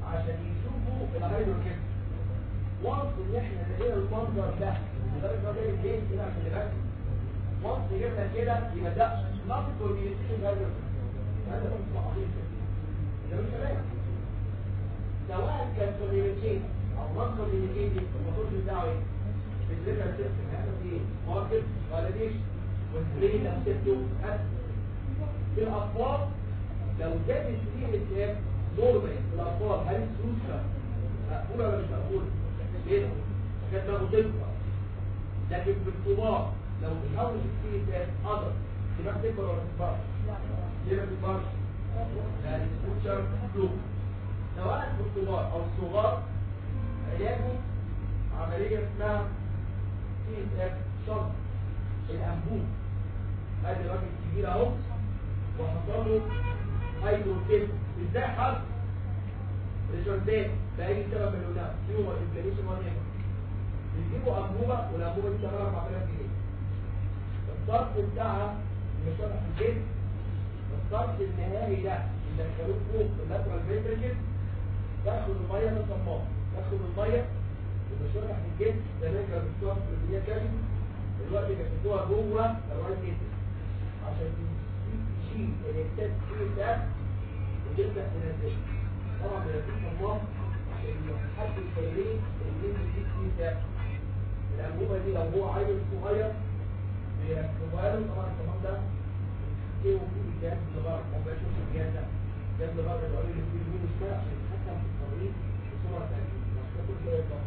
عشان يشوفوا الهيدروكيب وانس ان احنا لقينا المنظر ده لدرجه ده جاي هنا عشان نبقى وانس جبنا كده يبقى ده نقص كوميونيكيشن هيدروكيب هذا مش عظيم ده مش كلام سواء كان كوميونيكيت او نون كوميونيكيت المفروض بتاعه ايه؟ الفكره سيستم هيعمل ايه؟ ماركت فاليديشن والبرين نفسه في الاطفال لو زاد السي اس اف نورمال في الاطفال هل السوشة مقبولة ولا مش مقبولة؟ ليه؟ عشان ده مضيفة لكن في الكبار لو بيحاول السي اس اف قدر يبقى تكبر ولا تكبرش؟ ليه ما تكبرش؟ لان السوشة فلوك سواء في الكبار او الصغار علاجه عملية اسمها سي اس اف شنط الانبوب ادي راجل كبير اهو وحصل له هيدروكيب ازاي حصل ريشاردات باي سبب من هنا تيومر انفلاميشن وان بيجيبوا انبوبه والانبوبه دي ثمنها 4000 جنيه الصرف بتاعها مش شرح الجسم الصرف النهائي ده اللي دخلوه فوق في اللاترال فينترجل تاخد الميه من الصمام تاخد الميه ومش شرح الجسم ده نرجع بالصرف اللي هي كام دلوقتي بيحطوها جوه الرايت جسم عشان تشيل الاكتاس فيه ده وتبدا تنزله طبعا بيبقى صمام عشان حد يخليه اللي دي فيه ده الانبوبه دي لو هو عيل صغير بيركبوها له طبعا الصمام ده ايه وفيه الجهاز لبره ما بقاش يشوف الجهاز ده الجهاز لبره بيقول لي فيه يمين وشمال عشان يتحكم في الطريق بصوره ثانيه مش كل شويه يطلع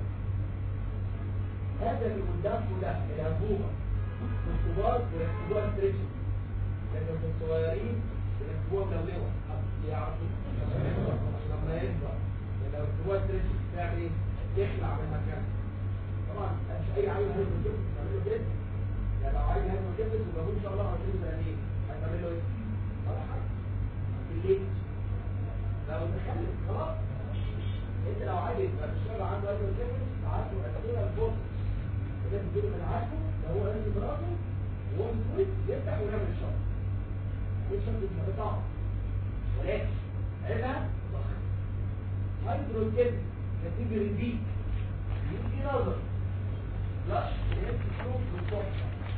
هذا اللي قدامكم ده الانبوبه في الكبار بيركبوها ستريتش لكن في الصغيرين بيركبوها ملونة يعرفوا لما يكبر لو ركبوها ستريتش بتعمل ايه؟ يخلع من مكانه طبعا مش اي عيل هيعمل كده تعمل له كده يعني لو عيل هيعمل كده يبقى ان شاء الله 20 سنين هتعمل له ايه؟ ولا حاجه بالليل لو تخلف خلاص انت لو عايز يبقى الشغل عنده هيعمل كده عارفه هتقولها الفرصه لازم تجيله من عاشو لو هو لازم براسه وهو مسوي يفتح ويعمل الشرط الشرط مش صعب ولكن عيبها ضخم هيدروكيب نتيجة ريبيت يجي نظر لا الناس تشوف بالصبح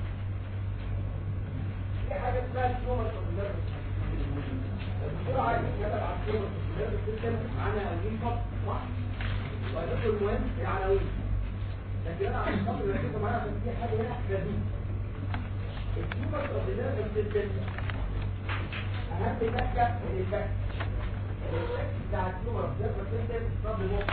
في حاجة اسمها الشومر الدكتور عايز يتكلم عن الشومر السيستم عنها الميك صح؟ وهدفه المهم العناوين لكن انا عشان خاطر ركزوا معايا عشان في حاجه هنا جديده التيومر اوف ذا نيرف سيستم اهم فكره من الفك الفك بتاع التيومر اوف ذا نيرف سيستم صاب المخ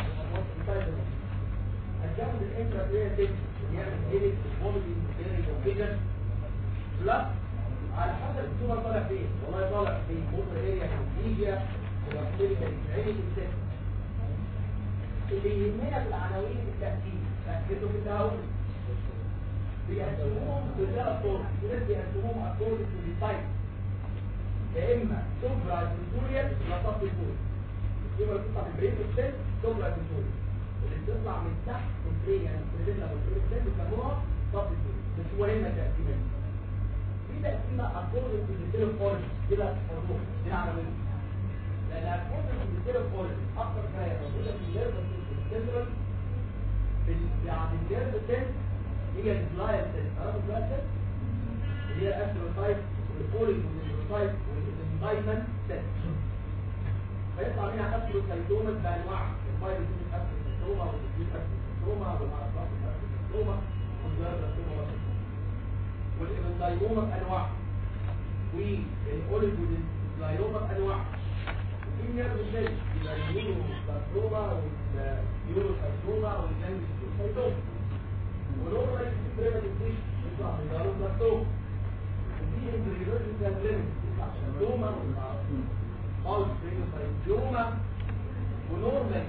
هتجمد الانترا بلاير تيست بيعمل هيليك فوميتنج هيليك اوكيجن بلس على حسب التيومر طالع فين والله طالع في موتر اريا كونتيجيا وبكتيريا عيني في السيستم اللي يهمنا في العناوين التأكيد ركزوا في التهاون بيقسموهم بثلاث طرق في ناس بيقسموهم اكوردنج تو ذا تايب يا اما سوبرا سنتوريال ولا طب الفول السوبرا بتطلع من بريد السيل سوبرا سنتوريال اللي بتطلع من تحت البرين يعني البرين لما البرين السيل بيسموها طب الفول مش مهمه تقسيمه في تقسيمه اكوردنج تو ذا سيل اوريجن كده تحفظوها دي عناوين لان اكوردنج تو ذا سيل اوريجن اكتر حاجه موجوده في النيرف سيستم يعني الجيرد الثاني هي البلاير سيل عرفوا البلاير سيل اللي هي الاستروسايت والكوليك والنيوروسايت والانزايمن سيل فيطلع منها استروسايتوما بانواع الفايروسين استروسايتوما والديزيز استروسايتوما والارثرايتس استروسايتوما والجيرد والانزايموما بانواع والاوليك والسلايوما بانواع في نيرف سيل يبقى النيوروسايتوما والنيوروسايتوما والجنسيتوما ونورمال بريمتيف ديش يطلع من دارو بلاستوم وفي امبريولوجي كابلين يطلع شلوما او بريمتيوما ونورمال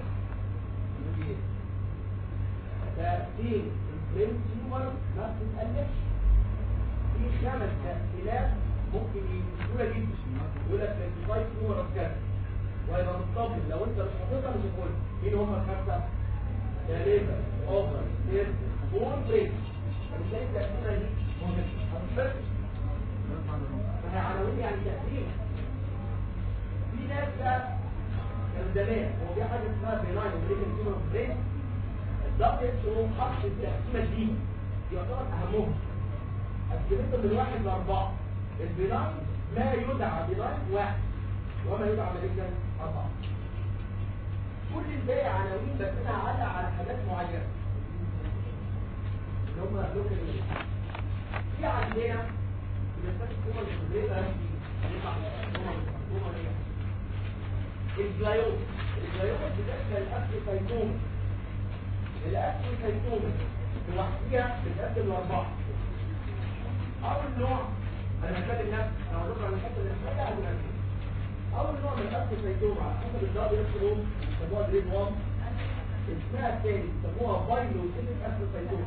تأثير البريم تيومر ما بتتألفش في خمس تأثيرات ممكن يقولها جدا يقول لك 25 تيومر اوف كذا وهيبقى مطمن لو انت مش حاططها مش هتقول مين هم الخمسه؟ ثلاثه اوفر سير فور بريك فبتلاقي التأثيرة دي مهمة فهي عناوين يعني تأثير في ناس بقى كانوا زمان زمان هو في حاجه اسمها بيناين بريكن تيومر برين الدبليو اتش او حط التقسيمه دي يعتبر اهمهم قسمتهم من واحد لاربعه البيناين ما يدعى بيناين واحد وما يدعى بريكن اربعه كل الباقي عناوين بس انا هعلق على حاجات معينه اللي هم لوكال في عندنا بنستخدم كومر الكمبيوتر الجلايوم الجلايوم بتشمل الاسيتايتوم الاسيتايتوم لوحديها بتقدم لاربعه اول نوع انا هتكلم نفسي انا هقول لكم عن الحته اللي محتاجه هقول نفسي اول نوع من الاسيتايتوم على حسب الدبليو اتش او بيسموها جريد 1 اسمها الثاني بيسموها بايلوسيتيك اسيتايتوم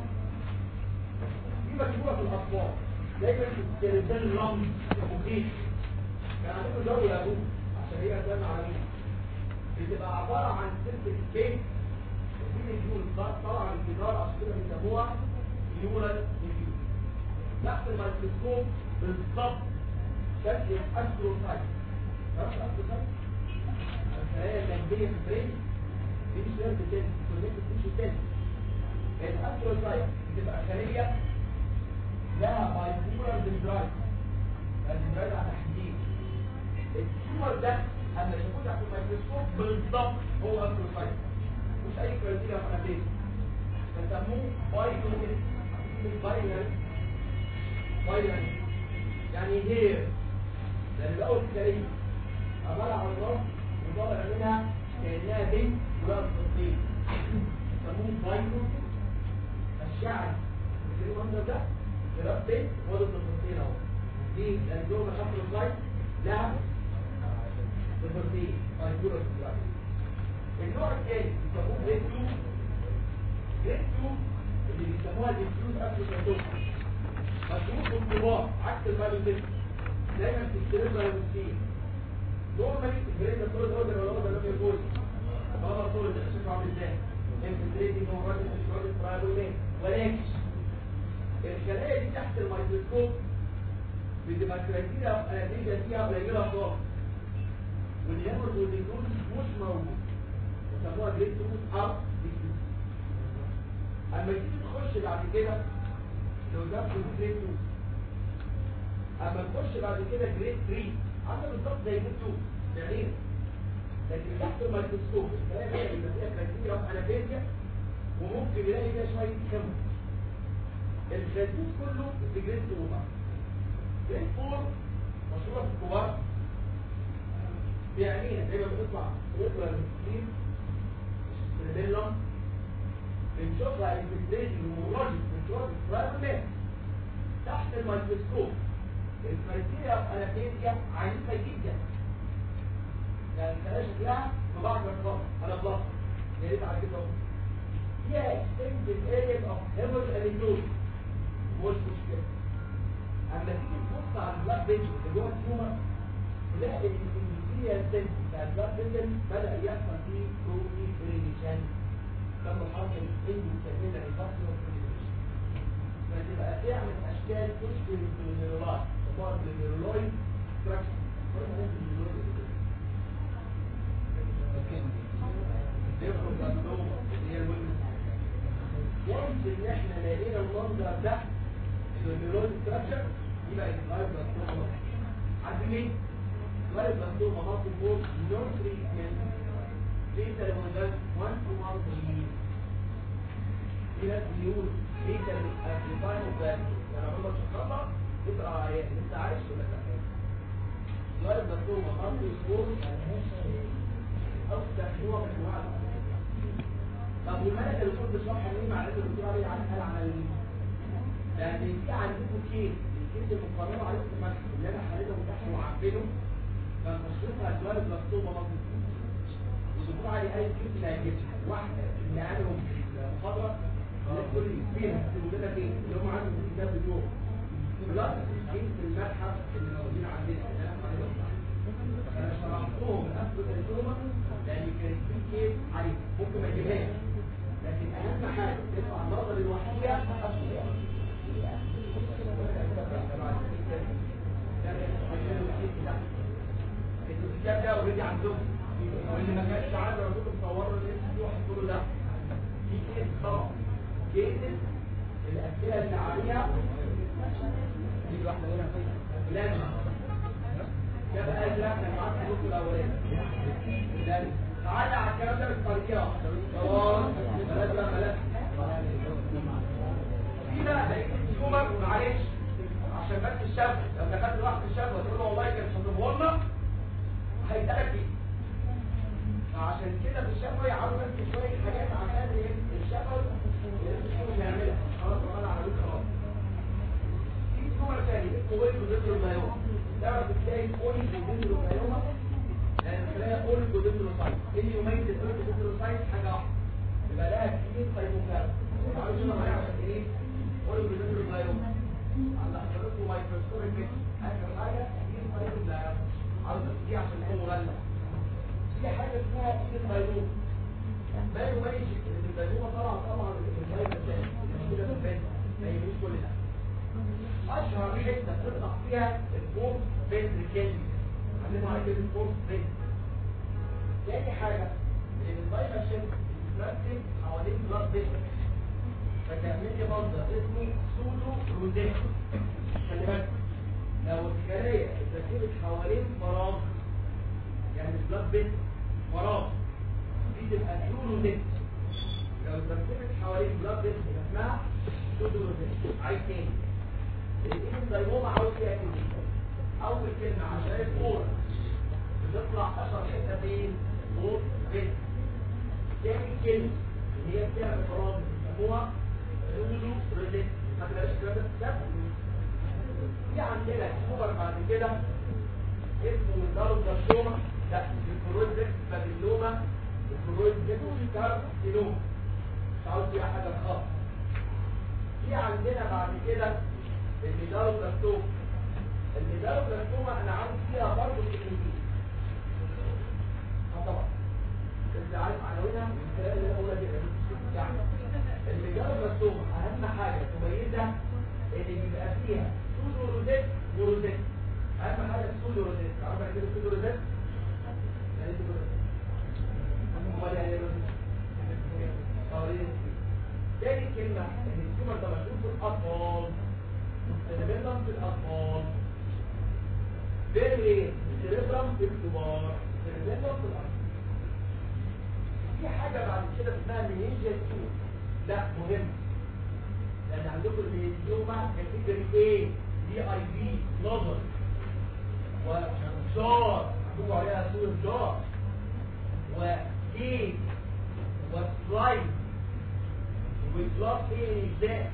دي مكتوبه في الاطفال دايما في التلفزيون اللمبي مخيف كان عندكم جو يا ابوه عشان هي اسامي عالميه بتبقى عباره عن سلسله بيت وفي نجوم طالعه من الجدار عشان كده بيسموها نيورال نجوم تحت الميكروسكوب بالظبط شكل الاستروسايت عرفت الاستروسايت؟ الخلايا الجانبيه في البرين دي مش نيرف تاني كونكت تيشو تاني الاستروسايت بتبقى خليه لها بايبولار دندرايت الدندرايت على تحديد التيومر ده اما يكون تحت الميكروسكوب بالظبط هو استروسايت مش اي كريتيريا فناديه بسموه بايلوميك بايلر بايلر يعني هير لان الاول كريم عباره عن راس وطالع منها كانها بنت وراس خطين بسموه بايلوميك الشعر اللي هو المنظر ده راس بنت وراس خطين اهو دي لان جوه مشاكل السلايد لها بروتين بايلوميك النوع الثاني بيسموه جريد 2 جريد 2 اللي بيسموها الديفيوز ابليكاتور مشروط بالكبار عكس البايوتيك دايما في السيريبرا والسين نورمالي الجريد ده طول الاوردر ولا اوردر لم يكون طالما طول ده شكله عامل ازاي انفلتريتنج هو مش راجل ترايبولين ولكن الخلايا دي تحت الميكروسكوب بتبقى كرايتيريا اناليزا فيها قليله خالص والهيمورز والنيكروز مش موجود يسموها جريد 2 او اما تيجي تخش بعد كده لو جبت جريد 2 اما تخش بعد كده جريد 3 عامله بالظبط زي جريد 2 يعني لكن تحت الميكروسكوب تلاقي بقى يبقى فيها كرايتيريا اناليزا وممكن يلاقي فيها شويه كم الجريد كله في جريد 2 بقى جريد 4 مشهوره في الكبار بيعنيها زي ما بتطلع ريجولار كتير سيربيلم بنشوفها انفكتيشن هيموراجيك بنشوفها برايمر تحت الميكروسكوب الكرايتيريا انافيزيا عنيفه جدا يعني الخلايا شكلها في بعض الارقام انا بلاحظ يا ريت على كده فيها اكستنسيف اريا اوف هيمور انيتوز مش مشكله اما تيجي تبص على البلاد فيجن اللي جوه التيومر تلاقي ان هي السن بتاع البلاد فيجن بدا يحصل فيه بروتيفريشن لما حاصل انه بتعمل ريفاكسيون فتبقى تعمل اشكال تشبه النيرولات تبقى النيرولويد ستراكشر وانس ان احنا لقينا المنظر ده النيرولويد ستراكشر يبقى اللايف بلاستوما عارفين ليه؟ اللايف بلاستوما مالتي فور نو تريتمنت ليتر وزن 1 تو 1 في ناس بيقول ليتر الديزاين اوف ذات يعني عمر شخصها تبقى عيان انت عايش ولا لا اللايف بلاستوما مالتي فور افتح نوع من انواع طب والملكه اللي كنت بشرحها ليه مع الناس اللي بتقول عليه عن قال عمليه لان في عندكم كيس الكيس المقرره عليه في المكتب اللي انا حالته متاح وعارفينه كان تشخيصها جوال بلاستوما مالتي وتقول عليه اي كيس لا يجيب واحده اللي قالهم في المحاضره كل فيها تقول لك ايه اللي هم عندهم في الكتاب بتوعه لا كيس المتحف اللي موجودين عندنا اللي انا حالته انا شرحتهم الاسود التومه لان كانت في كيس عليه ممكن ما يجيبهاش لكن اهم حاجه تطلع النظر الوحيده الكتاب ده اوريدي عندهم واللي ما كانش عارف لو كنت مصور له الاس دي واحد كله ده في كيس طبعا كيسز الاسئله اللي عليها دي واحده هنا لازم ده بقى ازرق كان معاك في النص الاولاني لازم تعالى على الكلام ده بالطريقه خلاص بلاش بقى بلاش في بقى الكومر معلش عشان بس الشاب لو دخلت لوحده الشاب وتقول له والله كان شاطبه لنا هيتقلق فيه فعشان كده في الشفوي عاوز بس شويه حاجات عشان ايه الشفوي اللي نعملها خلاص انا عملت خلاص في كومر تاني اسمه ويب ديتروبلايوما ده بتلاقي اولي ديتروبلايوما لان خلايا اولي ديتروسايت اللي يميز الاولي ديتروسايت حاجه واحده يبقى لها كتير سايتوكارب عاوز انا معايا عشان ايه اولي ديتروبلايوما على حضرتك مايكروسكوبيك اخر حاجه كتير سايتوكارب عاوز دي عشان هو مغلق في حاجه اسمها ايد البيضوم ما يميز ان البيضومه طبعا طبعا الفايبر ده كده في البيت ما يميز كل ده اشهر حته بتطلع فيها الفور فنتريكل عندنا على كده الفور فنتريكل تاني حاجه ان الفايبر شيب بتترتب حوالين بلاد فيسل فتعمل لي مصدر اسمه سودو روزيت خلي بالك لو الخلايا اترتبت حوالين فراغ يعني البلاد بيت فراغ دي تبقى سودو روزيت لو اترتبت حوالين بلاد بيت يبقى اسمها سودو روزيت عايز تاني الايه الدايموما عاوز فيها كلمه اول كلمه عشان الكوره بتطلع اشهر حته فين فوق بيت تاني كلمه اللي هي بتعمل فراغ بيسموها سودو روزيت ما تبقاش الكلام ده في عندنا سوبر بعد كده اسمه داروبلاشوما ده الكرويد بابيلوما الكرويد كارسينوما مش عاوز فيها حاجه خالص في عندنا بعد كده الميدالوبلاستوما الميدالوبلاستوما انا عاوز فيها برضه الانجليزي اه طبعا انت عارف عناوينها من خلال اللي انا بقولها كده يعني الميدالوبلاستوما اهم حاجه تميزها ان بيبقى فيها سودو روزيت وروزيت اهم حاجه السودو روزيت عارف يعني كده السودو روزيت يعني ايه سودو روزيت امال يعني ايه روزيت قوانين تاني كلمه ان التيومر ده مشهور في الاطفال السيربرم في الاطفال فيري السيربرم في الكبار السيربرم في الاطفال في حاجه بعد كده اسمها مينينجيا تيومر لا مهم لان عندكم المينينجيوما كاتيجوري ايه دي اي بي نظر وجار مكتوب عليها صورة جار وكيك وسلايد وكلاس ايه ازاي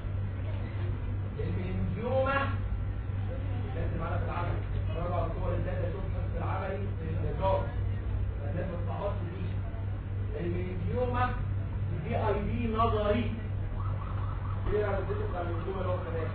المنجومة لازم معانا في العمل رابع صور ازاي اشوف حس العملي في الجار الناس ما تستعبطش دي المنجومة دي اي بي نظري ايه على الفيديو بتاع المنجومة اللي هو كمان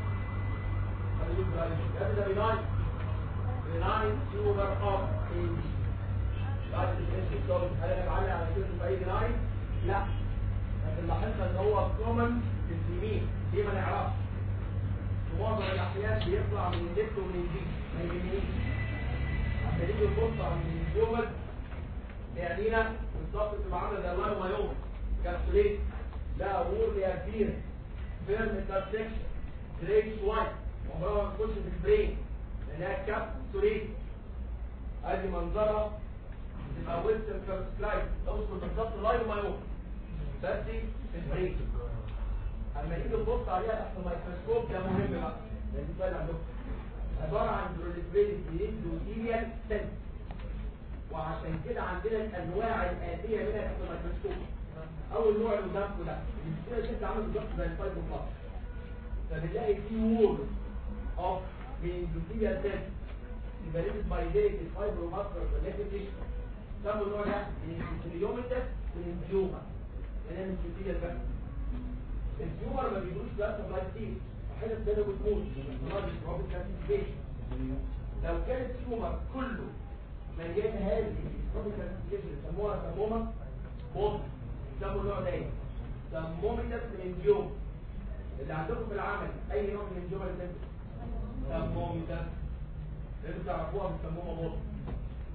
ده بناين بناين سوبر اب اي بي بعد الاسم الصوت هل انا بعلق على كده في اي بناين لا لكن لاحظنا ان هو كومن في اليمين ليه ما نعرفش في معظم الاحيان بيطلع من الليفت ومن اليمين من اليمين عشان يجي يبص على من الجمل يعنينا بالظبط بتبقى عامله زي الله ما يوم كابسوليت لا وور يا كبير فيرم انترسكشن جريد وايت عمرها ما تخش في البرين لانها كابسوليت ادي منظرها بتبقى ويسترن كابسولايت توصل بالظبط لايف ما يوم بس في البرين اما نيجي نبص عليها تحت الميكروسكوب ده مهم بقى لان دي سؤال عندكم عباره عن بروليفريتد اندوثيليال سيل وعشان كده عندنا الانواع الاتيه منها تحت الميكروسكوب اول نوع اللي قدامكم ده السيل سيل عامل بالظبط زي الفايبروبلاست فبنلاقي فيه وول اوف اندوثيليال سيل يبقى باي ديت الفايبروماسكولار كونكتيف تيشو سموا النوع ده الانتريوميتس والانجيوما انا مش كتير بقى التيومر ما بيدوش بقى سبلاي كتير احيانا الدنيا بتموت مرض الروبوت كلاسيفيكيشن لو كان التيومر كله مليان هذه الروبوت كلاسيفيكيشن يسموها سمومه بوت يسموا النوع ده سموميتس انجيوم اللي عندكم في العمل اي نوع من الانجيوما اللي تنزل سموميتس لازم تعرفوها بيسموها بوت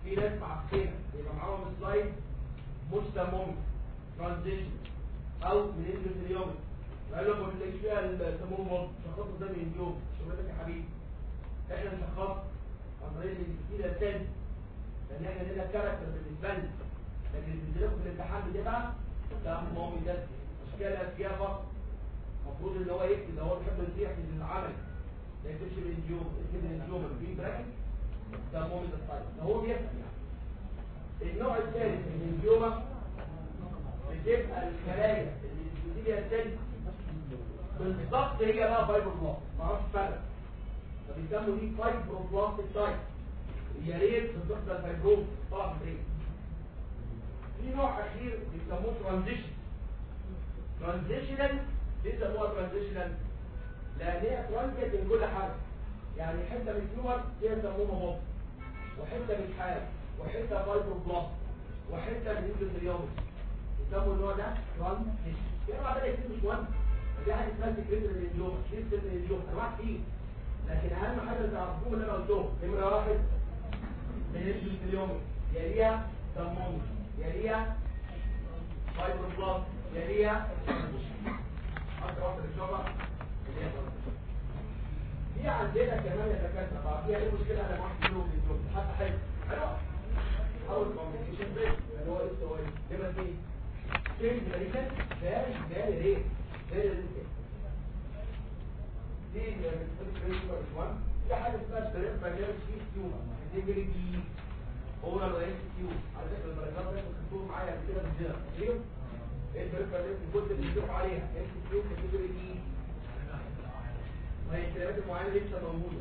في ناس معفنه يبقى معاهم سلايد مش تمومي ترانزيشن او من انجلز اليوم قال لك ما بتلاقيش فيها التموم برضه شخصه ده من اليوم شغلتك يا حبيبي احنا نشخص عن طريق الكتير الثاني لان احنا لنا كاركتر بالنسبه لنا لكن اللي بتدركوا في الامتحان بتبقى كلام مهم ده اشكال فيها فقط المفروض ان هو يكتب لو هو بيحب يصيح من العمل ما يكتبش بالانجيوم يكتب بالانجيوم في براكت ده مهم ده لو هو بيفهم يعني النوع الثالث من الانجيوما بتبقى الخلايا اللي بتبتدي الثالث بالضبط هي بقى فايبر بلاست ما اعرفش فرق فبيسموا دي فايبرو بلاست تايب يا ريت بتحصل فايبروم طبعا في في نوع اخير بيسموه ترانزيشن ترانزيشنال ليه سموها ترانزيشنال لان هي ترانزيت من كل حاجه يعني حته من التيومر فيها سمومه موت وحته من حال وحته فايبرو بلاست وحته من اندوثيليومس يسموا النوع ده ترانزيشن في نوع ده كتير مش مهم دي حاجه اسمها سكريت الانجيوما سكريت الانجيوما انواع كتير لكن اهم حاجه تعرفوهم اللي انا قلتهم نمره واحد من الاندوثيليومس يليها سمومه يليها فايبرو بلاست يليها اكتر واحده بتشوفها اللي هي في عندنا كمان يتكاثر بقى فيها ايه المشكله انا واحد منهم اليوم حتى حلو حلو اول كومبليكيشن بريك اللي هو اس او اي نمره 2 تشينج ميديكال فاري فاري ريت فاري ريت دي اللي في حاجه اسمها بريف فاينل سي تيومر دي بيجي دي اورال واس كيو على فكره الدرجات ده كنتوا معايا قبل كده في الجيم ليه ايه البريف فاينل كنت بتشوف عليها اس كيو كاتيجوري دي وهي الكلمات المعينه لسه موجوده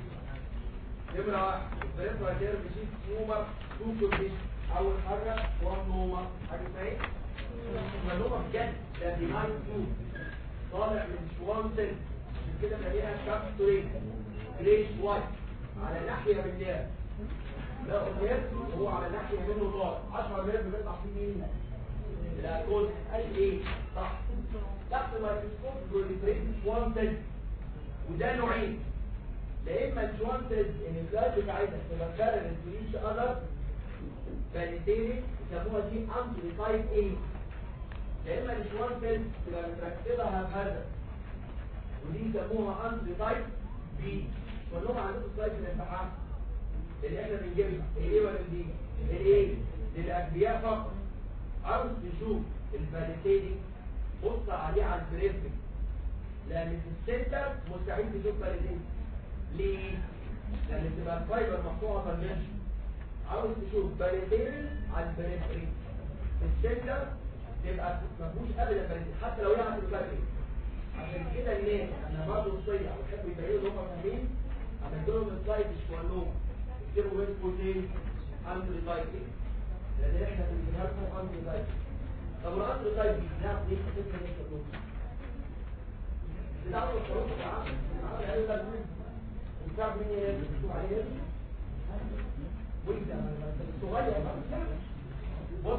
نمرة واحد البريف فاينل بيشيل تيومر تو كونديشن اول حاجه وان نوما حاجه اسمها ايه؟ نوما بجد ده ديناين تيوب طالع من شوان سيل عشان كده بنلاقيها كابسولين جريش وايت على ناحيه من الناس لا الناس هو على ناحيه منه طالع 10 ناس بيطلع فيه مين لا كل قال ايه صح تحت الميكروسكوب بروليفريت شوان سيل وده نوعين لا اما الشوان سيل ان الفلاش بتاعتها تبقى كارل في اذر فالتالي يسموها دي امبليفايد ايه يا اما الشوان سيل تبقى متركبه هبهذا ودي يسموها امبليفايد بي كلهم عندكم سلايد في الامتحان اللي احنا بنجيبها الايه ولا الدي الايه للاغبياء فقط عاوز تشوف الفاليتيدي بص عليه على البريفري لان في السنتر مستحيل تشوف فاليتيدي ليه؟ لان بتبقى الفايبر مقطوعه بالمنش عاوز تشوف فاليتيدي على البريفري في السنتر تبقى ما فيهوش ابدا فاليتيدي حتى لو هي هتبقى عشان كده الناس انا برضه الصيع ويحبوا يبينوا ان هم فاهمين عملت لهم السلايد مش كلهم اكتبوا بين قوسين اندري تايبنج لان احنا بنجيبها لكم اندري تايبنج طب والاندري تايبنج نعرف ليه كتبنا ليه كلهم بتعرفوا الحروف يا عم عارف يعني ده مين وبتعرف مين اللي بتكتب عليه وانت الصغير بص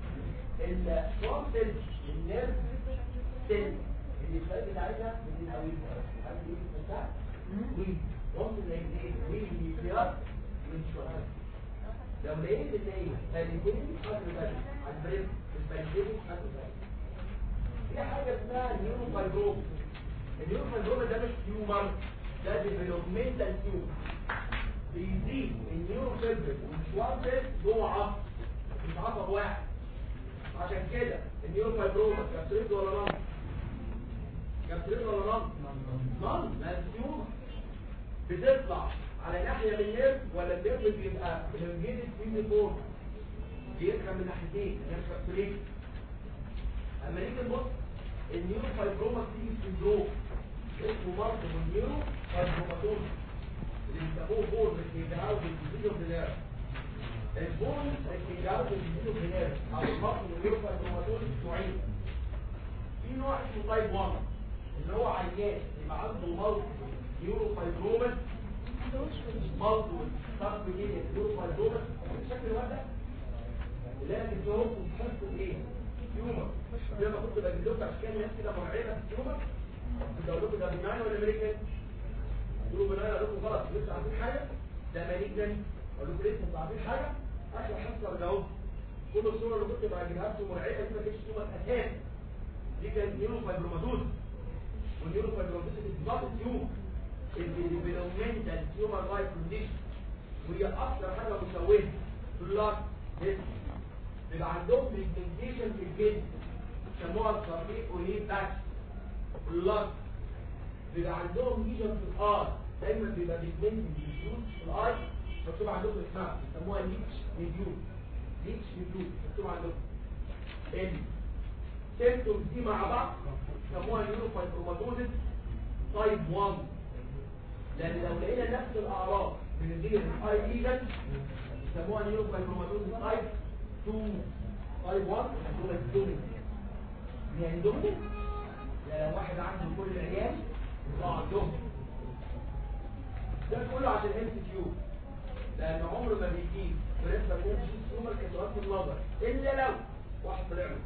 الشوام سيل الناس سيل اللي الفرق بتاعتها من الهوية عارف ايه بتاع وين رمز الاثنين وين النيوكليار من شوية لو لقيت ان هي فاليتين حد بالي على البريد الفاليتين حد بالي في حاجة اسمها نيورو فايبروم النيورو فايبروم ده مش تيومر ده ديفلوبمنتال تيومر بيزيد النيورو فايبروم والشوانتس جوه عصب مش عصب واحد عشان كده النيورو فايبروم كابسوليت ولا رمز كابترين ولا نص نص مقسومه بتطلع على ناحيه من النيرف ولا النيرف بيبقى الانجيز في فوق بيركب من ناحيتين النيرف كابترين اما نيجي نبص النيورو فايبروما تيجي سندروم اسمه مرض النيورو فايبروماتوم اللي بيسموه بون ريكيداوز ديزيز اوف ذا البون ريكيداوز ديزيز اوف ذا او المرض النيورو فايبروماتوم نوعين في نوع اسمه تايب 1 اللي هو عيان يبقى عنده مرض نيورو فايبروما مرض والصرف جيني نيورو فايبروما شكل الوضع لكن ده هو بتحسوا ايه تيومر زي ما كنت بجيب لكم اشكال ناس كده مرعبه في التيومر كنت اقول لكم ده بناين ولا امريكان تقولوا بناين اقول لكم غلط لسه عارفين حاجه ده مالجنان اقول لكم لسه مش عارفين حاجه اخر حصه ده اهو كل الصور اللي كنت بجيبها لكم مرعبه دي ما كانتش صور اساس دي كانت نيورو فايبروماتوز والنيورو فايبروماتوز بالظبط تيوم الديفلوبمنتال تيومر لايف كونديشن وهي اكثر حاجه مسويه في اللارج بيبقى عندهم بيجمنتيشن في الجلد يسموها الصريق وليه باك اللارج بيبقى عندهم ليجن في الار دايما بيبقى بيجمنت بيجوز في الاي مكتوب عندكم اسمها يسموها ليتش ميديوز ليتش ميديوز مكتوب عندكم السيمتومز دي مع بعض يسموها نيوروفايبروماتوزيس تايب 1 لان لو لقينا نفس الاعراض بندير الاي ليجن يسموها نيوروفايبروماتوزيس تايب 2 تايب 1 يسموها الدومين يعني دومين يعني لو واحد عنده كل العيال يطلع عندهم ده كله عشان ام سي كيو لان عمره ما بيجيب بريسبا كون شيء سوبر كسؤال في النظر الا لو واحد طلع له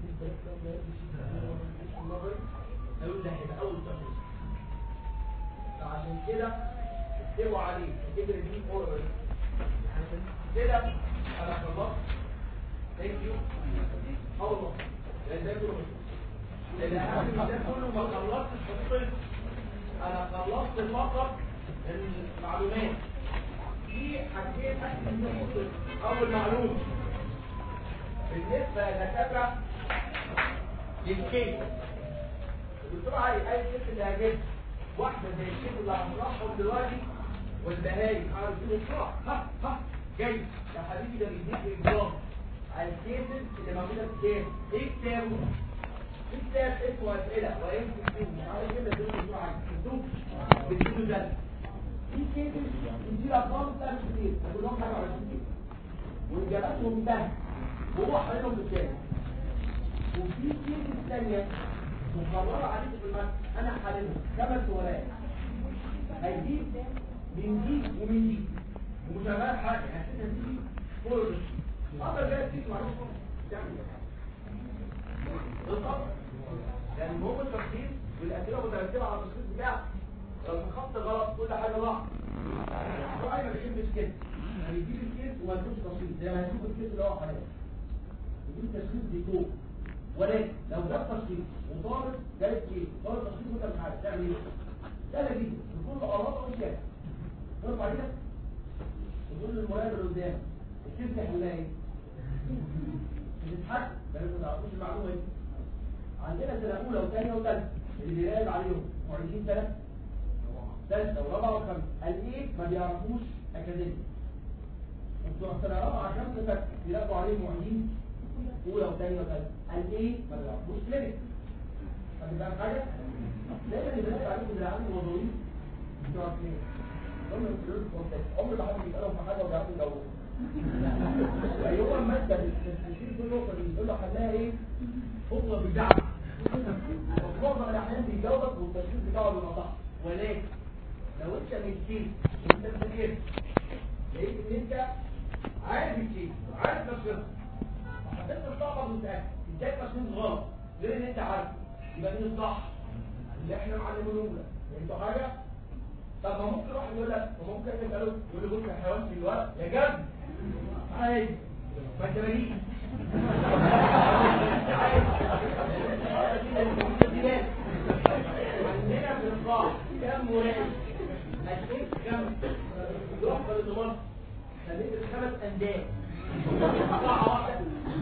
هيقول ده هيبقى اول تشخيص فعشان كده اكتبوا عليه اكتبوا دي اورال عشان كده انا خلصت ثانك يو اول مره لان ده كله لان اهم من ده كله ما خلصتش تفصيل انا خلصت فقط المعلومات في حاجتين اكتب اول معلومه بالنسبه للدكاتره للكيس الدكتور علي اي كيس اللي هجيب واحده زي الكيس اللي هنشرحهم دلوقتي والبهايم عارفين الشرح ها ها جاي يا حبيبي ده بيديك اجرام على الكيسز اللي موجوده في الكتاب ايه كتابه في كتاب اسمه اسئله ويمكن فيه مش عارف ايه اللي بيقولوا عليه بتدوه ده في كيسز بتدي ارقام بتاعت كتير كلهم حاجه على كتير واجاباتهم انتهت وهو حللهم بالتاني وفي كيسز ثانيه مقرره عليك في المكتب انا حللهم خمس ورقات هيجيب من دي ومن دي ومش هغير حاجه هسيبها دي فوق اقدر جاي تيجي معلش تعمل بالظبط لان هو التخطيط والاسئله مترتبه على التخطيط بتاعك لو الخط غلط كل حاجه غلط الراي ما بيحبش كده هيجيب الكيس وما يكونش تشخيص زي ما هيشوف الكيس اللي هو حاليا يجيب تشخيص ديكور ولكن لو جاب تشخيص وطالب جايب كيس طالب تشخيص وانت مش عارف تعمل ايه؟ سهله جدا بكل اراء وشكل ترفع ايدك وتقول للمراقب اللي قدامك الكيس دي حلها ايه؟ بتتحكم لان ما تعرفوش المعلومه دي عندنا سنه اولى وثانيه وثالثه اللي بيراقب عليهم معيدين سنه ثالثه ورابعه وخامسه قال ايه ما بيعرفوش اكاديمي وبتوع سنه رابعه خمسه سته بيراقبوا عليهم معيدين اولى وثانيه وثالثه قال ايه ما بيعرفوش كلينيك خدت بالك حاجه دايما اللي بيراقب عليهم اللي عندهم وظيفه بتوع كلينيك هم بيقولوا عمر ما حد بيسالهم في حاجه وبيعرفوا يجاوبوا ايوه الماده بتشيل كل نقطه دي يقول له حلها ايه خطوه بدعم وفي معظم الاحيان بيجاوبك والتشخيص بتاعه بيبقى صح ولكن لو انت مشيت انت بتغير لقيت ان انت عارف الشيء وعارف تشخيصه هتفضل صعبه متاكد ازاي تشخيص غلط غير ان انت عارف يبقى مين الصح اللي احنا معلمينه لك انتوا حاجه طب ما ممكن واحد يقول لك وممكن انت تساله يقول له بص يا حيوان في الورق يا جد عايز ما انت بريء عندنا في القاع كم مراقب هتشوف كم تروح بلد مصر خليت الخمس انداد قاعة واحدة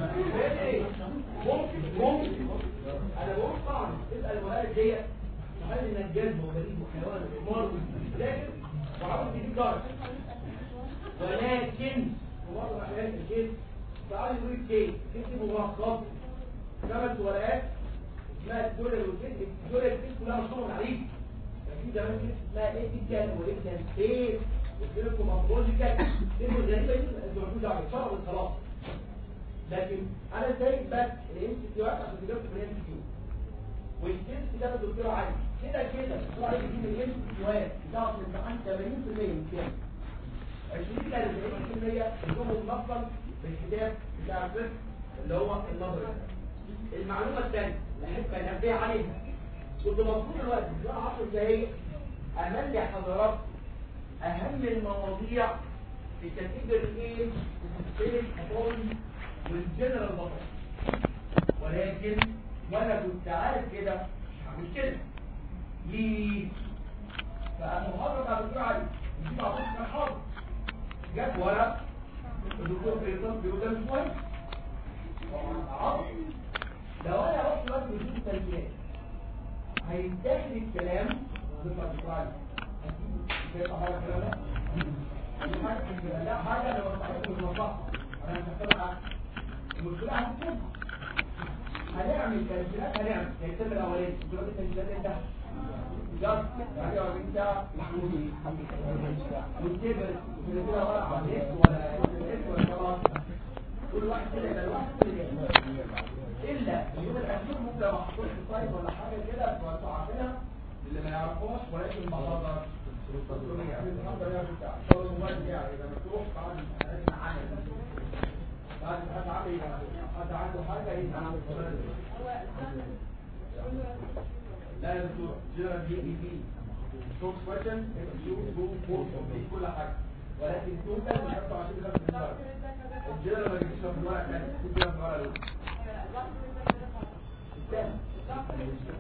ممكن ممكن انا بقول طبعا اسال المراقب ديت هل النجاز وغريب وحيوان وحمار لكن وعاوز تجيب درجة ولكن وبرضه احيانا الكيس تعالوا نقول الكيس كيس ملخص خمس ورقات اسمها الدولة والكيس الدولة الكيس كلها مشهورة عليك في زمان كيس اسمها ايثيكال وايثيكال سبيس وكيلكم مابولوجيكال كلمة غريبة دي انتوا مالكوش دعوة شرب خلاص لكن انا سايب بس الام سي كيو عشان تجيبوا من الام سي كيو والكيس ده الدكتور علي كده كده الدكتور علي بيجيب الام سي كيوات بتاعه في الامتحان 80% من كام 20 ل 40% منهم ملخص بالكتاب بتاع الفقه اللي هو النظري المعلومه الثانيه اللي احب انبه عليها كنت مبسوط الوقت في 10 دقايق املي حضرات اهم المواضيع الكاتيجوري ايه بيت ابون والجنرال بطل ولكن وانا كنت عارف كده مش هعمل كده ليه فالمحاضره بتاع الدكتور علي دي معروف كان حاضر جت ورق الدكتور فيصل بيقول ده مش مهم عرض. لو انا رحت بس بدون تربيات هينتهي الكلام بتاع الدكتور علي شايف حاجه الكلام ده؟ حاجة- لا حاجه لو صاحبت المصلحه انا مش هختار المشكله هتكون هنعمل تنزيلات هنعمل يعني الترم الاولاني دلوقتي التنزيلات انت جاب 48 ساعه محمود والتبر في كده ورق على النت ولا النت ولا خلاص كل واحد كده يبقى الواحد كده الا اليوم الاخير ممكن لو محطوط في سايت ولا حاجه كده انتوا عارفينها اللي ما يعرفوش ولكن المحاضره المحاضره يا بتاع شغل الموبايل يعني اذا مفتوح بعد الامتحانات معانا بعد حد عامل حد عنده حاجه يبقى لا يا دكتور جنرال دي بي بي توك كويشن يو تو فور كل حاجه ولكن توتال مش 25 غير في الورق الجنرال ما بيجيش في الورق ثاني كل ده في الورق الاول الثاني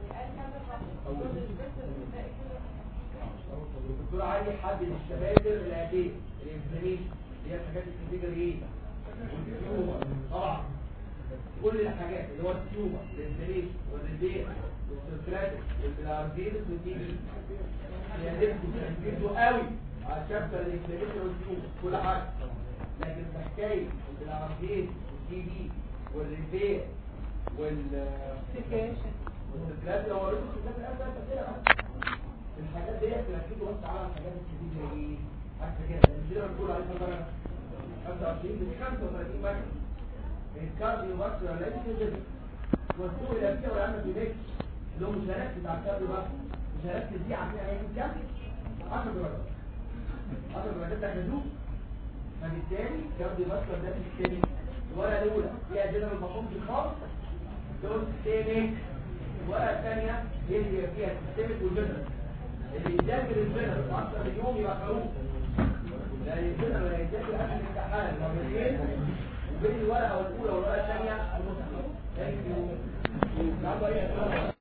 الدكتور علي حدد الشباتر الاتيه الانفلاميشن اللي هي الحاجات الكاتيجوري ايه والتيومر طبعا كل الحاجات اللي هو التيومر الانفلاميشن والريدير والسيركلاتيك والبلارديرس والتيجي يهدفوا قوي على شابتر الانفلاميشن والتيومر كل حاجه لكن في حكايه البلارديرس والتي بي والريدير وال والسيركلاتيك هو رئيس السيركلاتيك الحاجات دي تركزوا بس على الحاجات الكبيره ايه حتى كده الكبيره بتقول عليها مثلا 25 ل 35 مثلا الكارديو فاسكولار لينكج والسوق الى فيها ولا عندك بيك اللي هو مشاركة بتاع الكارديو فاسكولار مشاركة دي عارفين هيجي كام 10 درجات 10 درجات تحددوه فبالتالي الكارديو فاسكولار ده الثاني الورقه الاولى فيها جنرال مفهوم خالص دول سيستميك الورقه الثانيه هي اللي فيها سيستميك وجنرال اللي يذاكر الجنرال 10 يوم يبقى خروج لا الجنرال لا يذاكر قبل الامتحان مرتين وبين الورقه الاولى والورقه الثانيه المستحيل ثانك يو